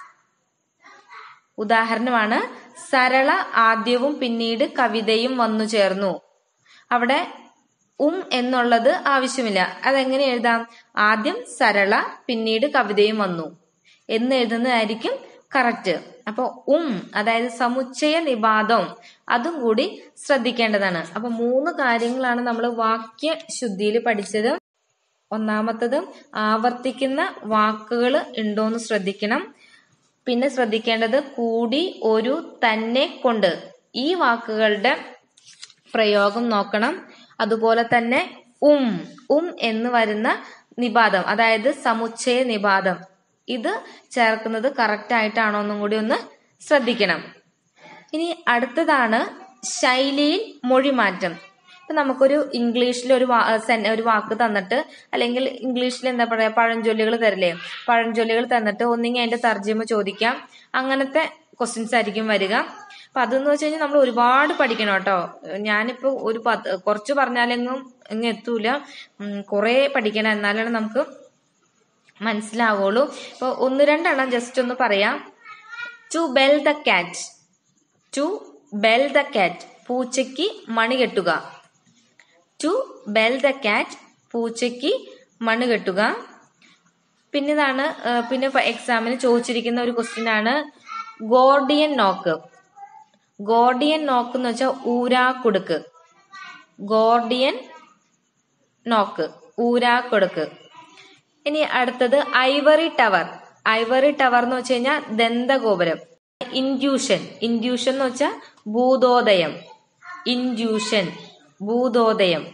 ഉദാഹരണമാണ് സരള ആദ്യവും പിന്നീട് കവിതയും വന്നു ചേർന്നു അവിടെ ഉം എന്നുള്ളത് ആവശ്യമില്ല അതെങ്ങനെ എഴുതാം ആദ്യം സരള പിന്നീട് കവിതയും വന്നു എന്ന് എഴുതുന്നതായിരിക്കും കറക്റ്റ് അപ്പൊ ഉം അതായത് സമുച്ചയ നിപാതം അതും കൂടി ശ്രദ്ധിക്കേണ്ടതാണ് അപ്പൊ മൂന്ന് കാര്യങ്ങളാണ് നമ്മൾ വാക്യ ശുദ്ധിയിൽ പഠിച്ചത് ഒന്നാമത്തത് ആവർത്തിക്കുന്ന വാക്കുകൾ ഉണ്ടോന്ന് ശ്രദ്ധിക്കണം പിന്നെ ശ്രദ്ധിക്കേണ്ടത് കൂടി ഒരു തന്നെ കൊണ്ട് ഈ വാക്കുകളുടെ പ്രയോഗം നോക്കണം അതുപോലെ തന്നെ ഉം ഉം എന്ന് വരുന്ന നിപാതം അതായത് സമുച്ചയ നിപാതം ഇത് ചേർക്കുന്നത് കറക്റ്റ് ആയിട്ടാണോ എന്നും കൂടി ഒന്ന് ശ്രദ്ധിക്കണം ഇനി അടുത്തതാണ് ശൈലിയിൽ മൊഴിമാറ്റം ഇപ്പൊ നമുക്കൊരു ഇംഗ്ലീഷിൽ ഒരു വാ- സെൻ- ഒരു വാക്ക് തന്നിട്ട് അല്ലെങ്കിൽ ഇംഗ്ലീഷിൽ എന്താ പറയാ പഴഞ്ചൊല്ലുകൾ തരില്ലേ പഴഞ്ചൊല്ലുകൾ തന്നിട്ട് ഒന്നെങ്കിൽ അതിന്റെ തർജ്ജിമ ചോദിക്കാം അങ്ങനത്തെ ക്വസ്റ്റ്യൻസ് ആയിരിക്കും വരിക അപ്പൊ അതെന്ന് വെച്ച് കഴിഞ്ഞാൽ നമ്മൾ ഒരുപാട് പഠിക്കണം കേട്ടോ ഞാനിപ്പോ ഒരു പത്ത് കുറച്ച് പറഞ്ഞാലെങ്ങും എങ്ങും എത്തൂല ഉം, കുറേ പഠിക്കണം എന്നാലാണ് നമുക്ക് മനസ്സിലാവുള്ളൂ ഇപ്പൊ ഒന്ന് രണ്ടെണ്ണം ജസ്റ്റ് ഒന്ന് പറയാം to bell the cat to bell the cat പൂച്ചയ്ക്ക് മണി കെട്ടുക ടു ബെൽ ദ കാറ്റ് പൂച്ചയ്ക്ക് മണി കെട്ടുക പിന്നെ ഇതാണ് ആ, പിന്നെ എക്സാമിന് ചോദിച്ചിരിക്കുന്ന ഒരു ക്വസ്റ്റ്യൻ ആണ് ഗോർഡിയൻ നോക്ക് ഗോർഡിയൻ നോക്ക് എന്ന് വെച്ചാൽ ഊരാക്കുടുക്ക് ഗോർഡിയൻ നോക്ക് ഊരാക്കുടുക്ക് ഇനി അടുത്തത് ഐവറി ടവർ ഐവറി ടവർ എന്ന് വെച്ച് കഴിഞ്ഞാൽ ദന്തഗോപുരം ഇൻഡ്യൂഷൻ ഇൻഡ്യൂഷൻ എന്ന് വെച്ചാൽ ഭൂതോദയം ഇൻഡ്യൂഷൻ ഭൂതോദയം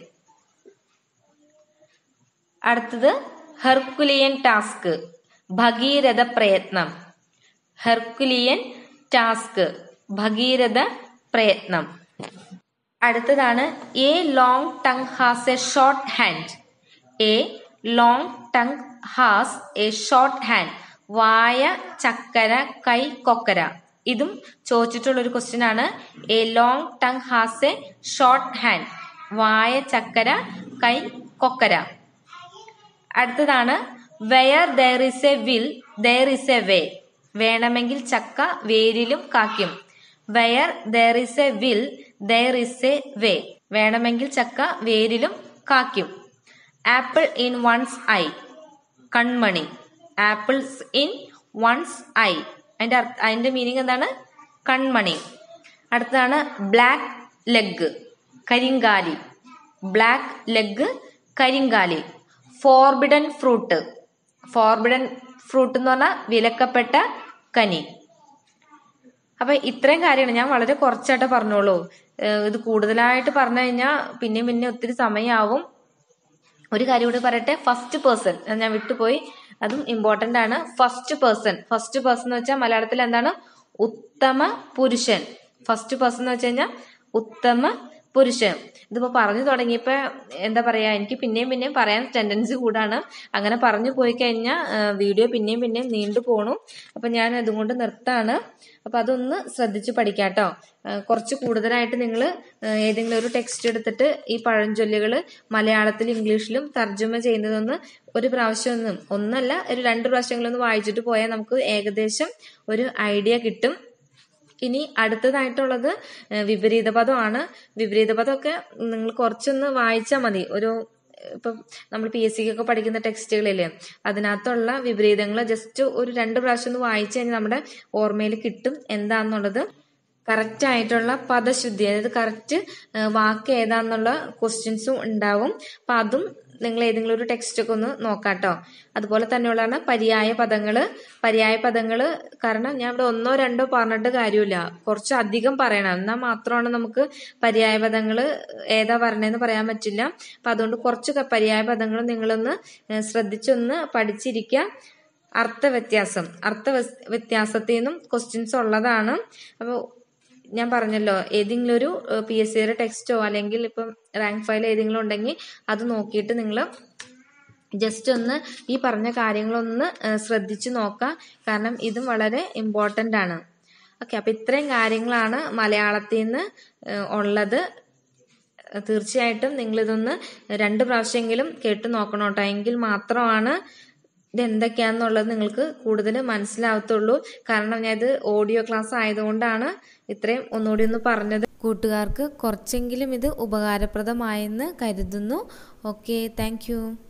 അടുത്തത് ഹെർക്കുലിയൻ ടാസ്ക് ഭഗീരഥ പ്രയത്നം ഹെർക്കുലിയൻ ടാസ്ക് ഭഗീരഥ പ്രയത്നം അടുത്തതാണ് a long tongue has a short hand a long tongue has a short hand വായ ചക്കര കൈ കൊക്കര ഇതും ചോദിച്ചിട്ടുള്ള ഒരു ക്വസ്റ്റ്യൻ ആണ് a long tongue has a short hand വായ ചക്കര കൈ കൊക്കര അടുത്തതാണ് where there is a will there is a way വേണമെങ്കിൽ ചക്ക വേരിലും കാക്കും where there is a will there is a way വേണമെങ്കിൽ ചക്ക വേരിലും കാക്കും apple in one's eye Kanmani apples in one's eye അതിന്റെ അർത്ഥ അതിന്റെ മീനിങ് എന്താണ് കൺമണി അടുത്തതാണ് ബ്ലാക്ക് ലെഗ് കരിങ്കാലി ബ്ലാക്ക് ലെഗ് കരിങ്കാലി ഫോർബിഡൻ ഫ്രൂട്ട് ഫോർബിഡൻ ഫ്രൂട്ട് എന്ന് പറഞ്ഞാൽ വിലക്കപ്പെട്ട കനി അപ്പൊ ഇത്രയും കാര്യമാണ് ഞാൻ വളരെ കുറച്ചായിട്ട് പറഞ്ഞോളൂ ഏഹ് ഇത് കൂടുതലായിട്ട് പറഞ്ഞു കഴിഞ്ഞാൽ പിന്നെ പിന്നെ ഒത്തിരി സമയമാവും ഒരു കാര്യം കൂടി പറയട്ടെ ഫസ്റ്റ് പേഴ്സൺ ഞാൻ വിട്ടുപോയി അതും ഇമ്പോർട്ടന്റ് ആണ് ഫസ്റ്റ് പേഴ്സൺ ഫസ്റ്റ് പേഴ്സൺ എന്ന് വെച്ചാൽ മലയാളത്തിൽ എന്താണ് ഉത്തമ പുരുഷൻ ഫസ്റ്റ് പേഴ്സൺ എന്ന് വെച്ച് കഴിഞ്ഞാൽ ഉത്തമ പുരുഷൻ ഇതിപ്പോൾ പറഞ്ഞു തുടങ്ങിയപ്പോൾ എന്താ പറയുക എനിക്ക് പിന്നെയും പിന്നെയും പറയാൻ ടെൻഡൻസി കൂടാണ് അങ്ങനെ പറഞ്ഞു പോയി കഴിഞ്ഞാൽ വീഡിയോ പിന്നെയും പിന്നെയും നീണ്ടു പോണു അപ്പം ഞാൻ അതുകൊണ്ട് നിർത്താണ് അപ്പം അതൊന്ന് ശ്രദ്ധിച്ച് പഠിക്കാട്ടോ കുറച്ച് കൂടുതലായിട്ട് നിങ്ങൾ ഏതെങ്കിലും ഒരു ടെക്സ്റ്റ് എടുത്തിട്ട് ഈ പഴഞ്ചൊല്ലുകൾ മലയാളത്തിലും ഇംഗ്ലീഷിലും തർജ്ജമ ചെയ്യുന്നതൊന്ന് ഒരു പ്രാവശ്യം ഒന്നും ഒന്നല്ല ഒരു രണ്ട് പ്രാവശ്യങ്ങളൊന്ന് വായിച്ചിട്ട് പോയാൽ നമുക്ക് ഏകദേശം ഒരു ഐഡിയ കിട്ടും ഇനി അടുത്തതായിട്ടുള്ളത് വിപരീത പദമാണ് വിപരീത പദമൊക്കെ നിങ്ങൾ കുറച്ചൊന്ന് വായിച്ചാൽ മതി ഒരു ഇപ്പം നമ്മൾ പി എസ് സിക്കൊക്കെ പഠിക്കുന്ന ടെക്സ്റ്റുകളില്ലേ അതിനകത്തുള്ള വിപരീതങ്ങൾ ജസ്റ്റ് ഒരു രണ്ട് പ്രാവശ്യം ഒന്ന് വായിച്ചു കഴിഞ്ഞാൽ നമ്മുടെ ഓർമ്മയിൽ കിട്ടും എന്താണെന്നുള്ളത് കറക്റ്റ് ആയിട്ടുള്ള പദശുദ്ധി അതായത് കറക്റ്റ് വാക്ക് ഏതാന്നുള്ള ക്വസ്റ്റ്യൻസും ഉണ്ടാവും അപ്പം അതും നിങ്ങൾ ഏതെങ്കിലും ഒരു ടെക്സ്റ്റ് ഒക്കെ ഒന്ന് നോക്കാട്ടോ അതുപോലെ തന്നെയുള്ളതാണ് പര്യായ പദങ്ങൾ പര്യായ പദങ്ങൾ കാരണം ഞാൻ ഇവിടെ ഒന്നോ രണ്ടോ പറഞ്ഞിട്ട് കാര്യമില്ല കുറച്ച് അധികം പറയണം എന്നാൽ മാത്രമാണ് നമുക്ക് പര്യായ പദങ്ങൾ ഏതാ പറഞ്ഞതെന്ന് പറയാൻ പറ്റില്ല അപ്പം അതുകൊണ്ട് കുറച്ച് പര്യായ പദങ്ങൾ നിങ്ങളൊന്ന് ശ്രദ്ധിച്ചൊന്ന് പഠിച്ചിരിക്കുക അർത്ഥവ്യത്യാസം അർത്ഥ വ്യത്യാസത്തിൽ നിന്നും ക്വസ്റ്റ്യൻസ് ഉള്ളതാണ് അപ്പോൾ ഞാൻ പറഞ്ഞല്ലോ ഏതെങ്കിലും ഒരു പി എസ് സിയുടെ ടെക്സ്റ്റോ അല്ലെങ്കിൽ ഇപ്പം റാങ്ക് ഫയൽ ഏതെങ്കിലും ഉണ്ടെങ്കിൽ അത് നോക്കിയിട്ട് നിങ്ങൾ ജസ്റ്റ് ഒന്ന് ഈ പറഞ്ഞ കാര്യങ്ങളൊന്ന് ശ്രദ്ധിച്ച് നോക്കുക കാരണം ഇതും വളരെ ഇമ്പോർട്ടൻ്റ് ആണ് ഓക്കെ അപ്പം ഇത്രയും കാര്യങ്ങളാണ് മലയാളത്തിൽ നിന്ന് ഉള്ളത് തീർച്ചയായിട്ടും നിങ്ങളിതൊന്ന് രണ്ട് പ്രാവശ്യമെങ്കിലും കേട്ട് നോക്കണം കേട്ടോ എങ്കിൽ മാത്രമാണ് ഇത് എന്തൊക്കെയാണെന്നുള്ളത് നിങ്ങൾക്ക് കൂടുതൽ മനസ്സിലാവത്തുള്ളൂ കാരണം ഞാൻ ഇത് ഓഡിയോ ക്ലാസ് ആയതുകൊണ്ടാണ് ഇത്രയും ഒന്നുകൂടി ഒന്ന് പറഞ്ഞത് കൂട്ടുകാർക്ക് കുറച്ചെങ്കിലും ഇത് ഉപകാരപ്രദമായെന്ന് കരുതുന്നു ഓക്കെ താങ്ക്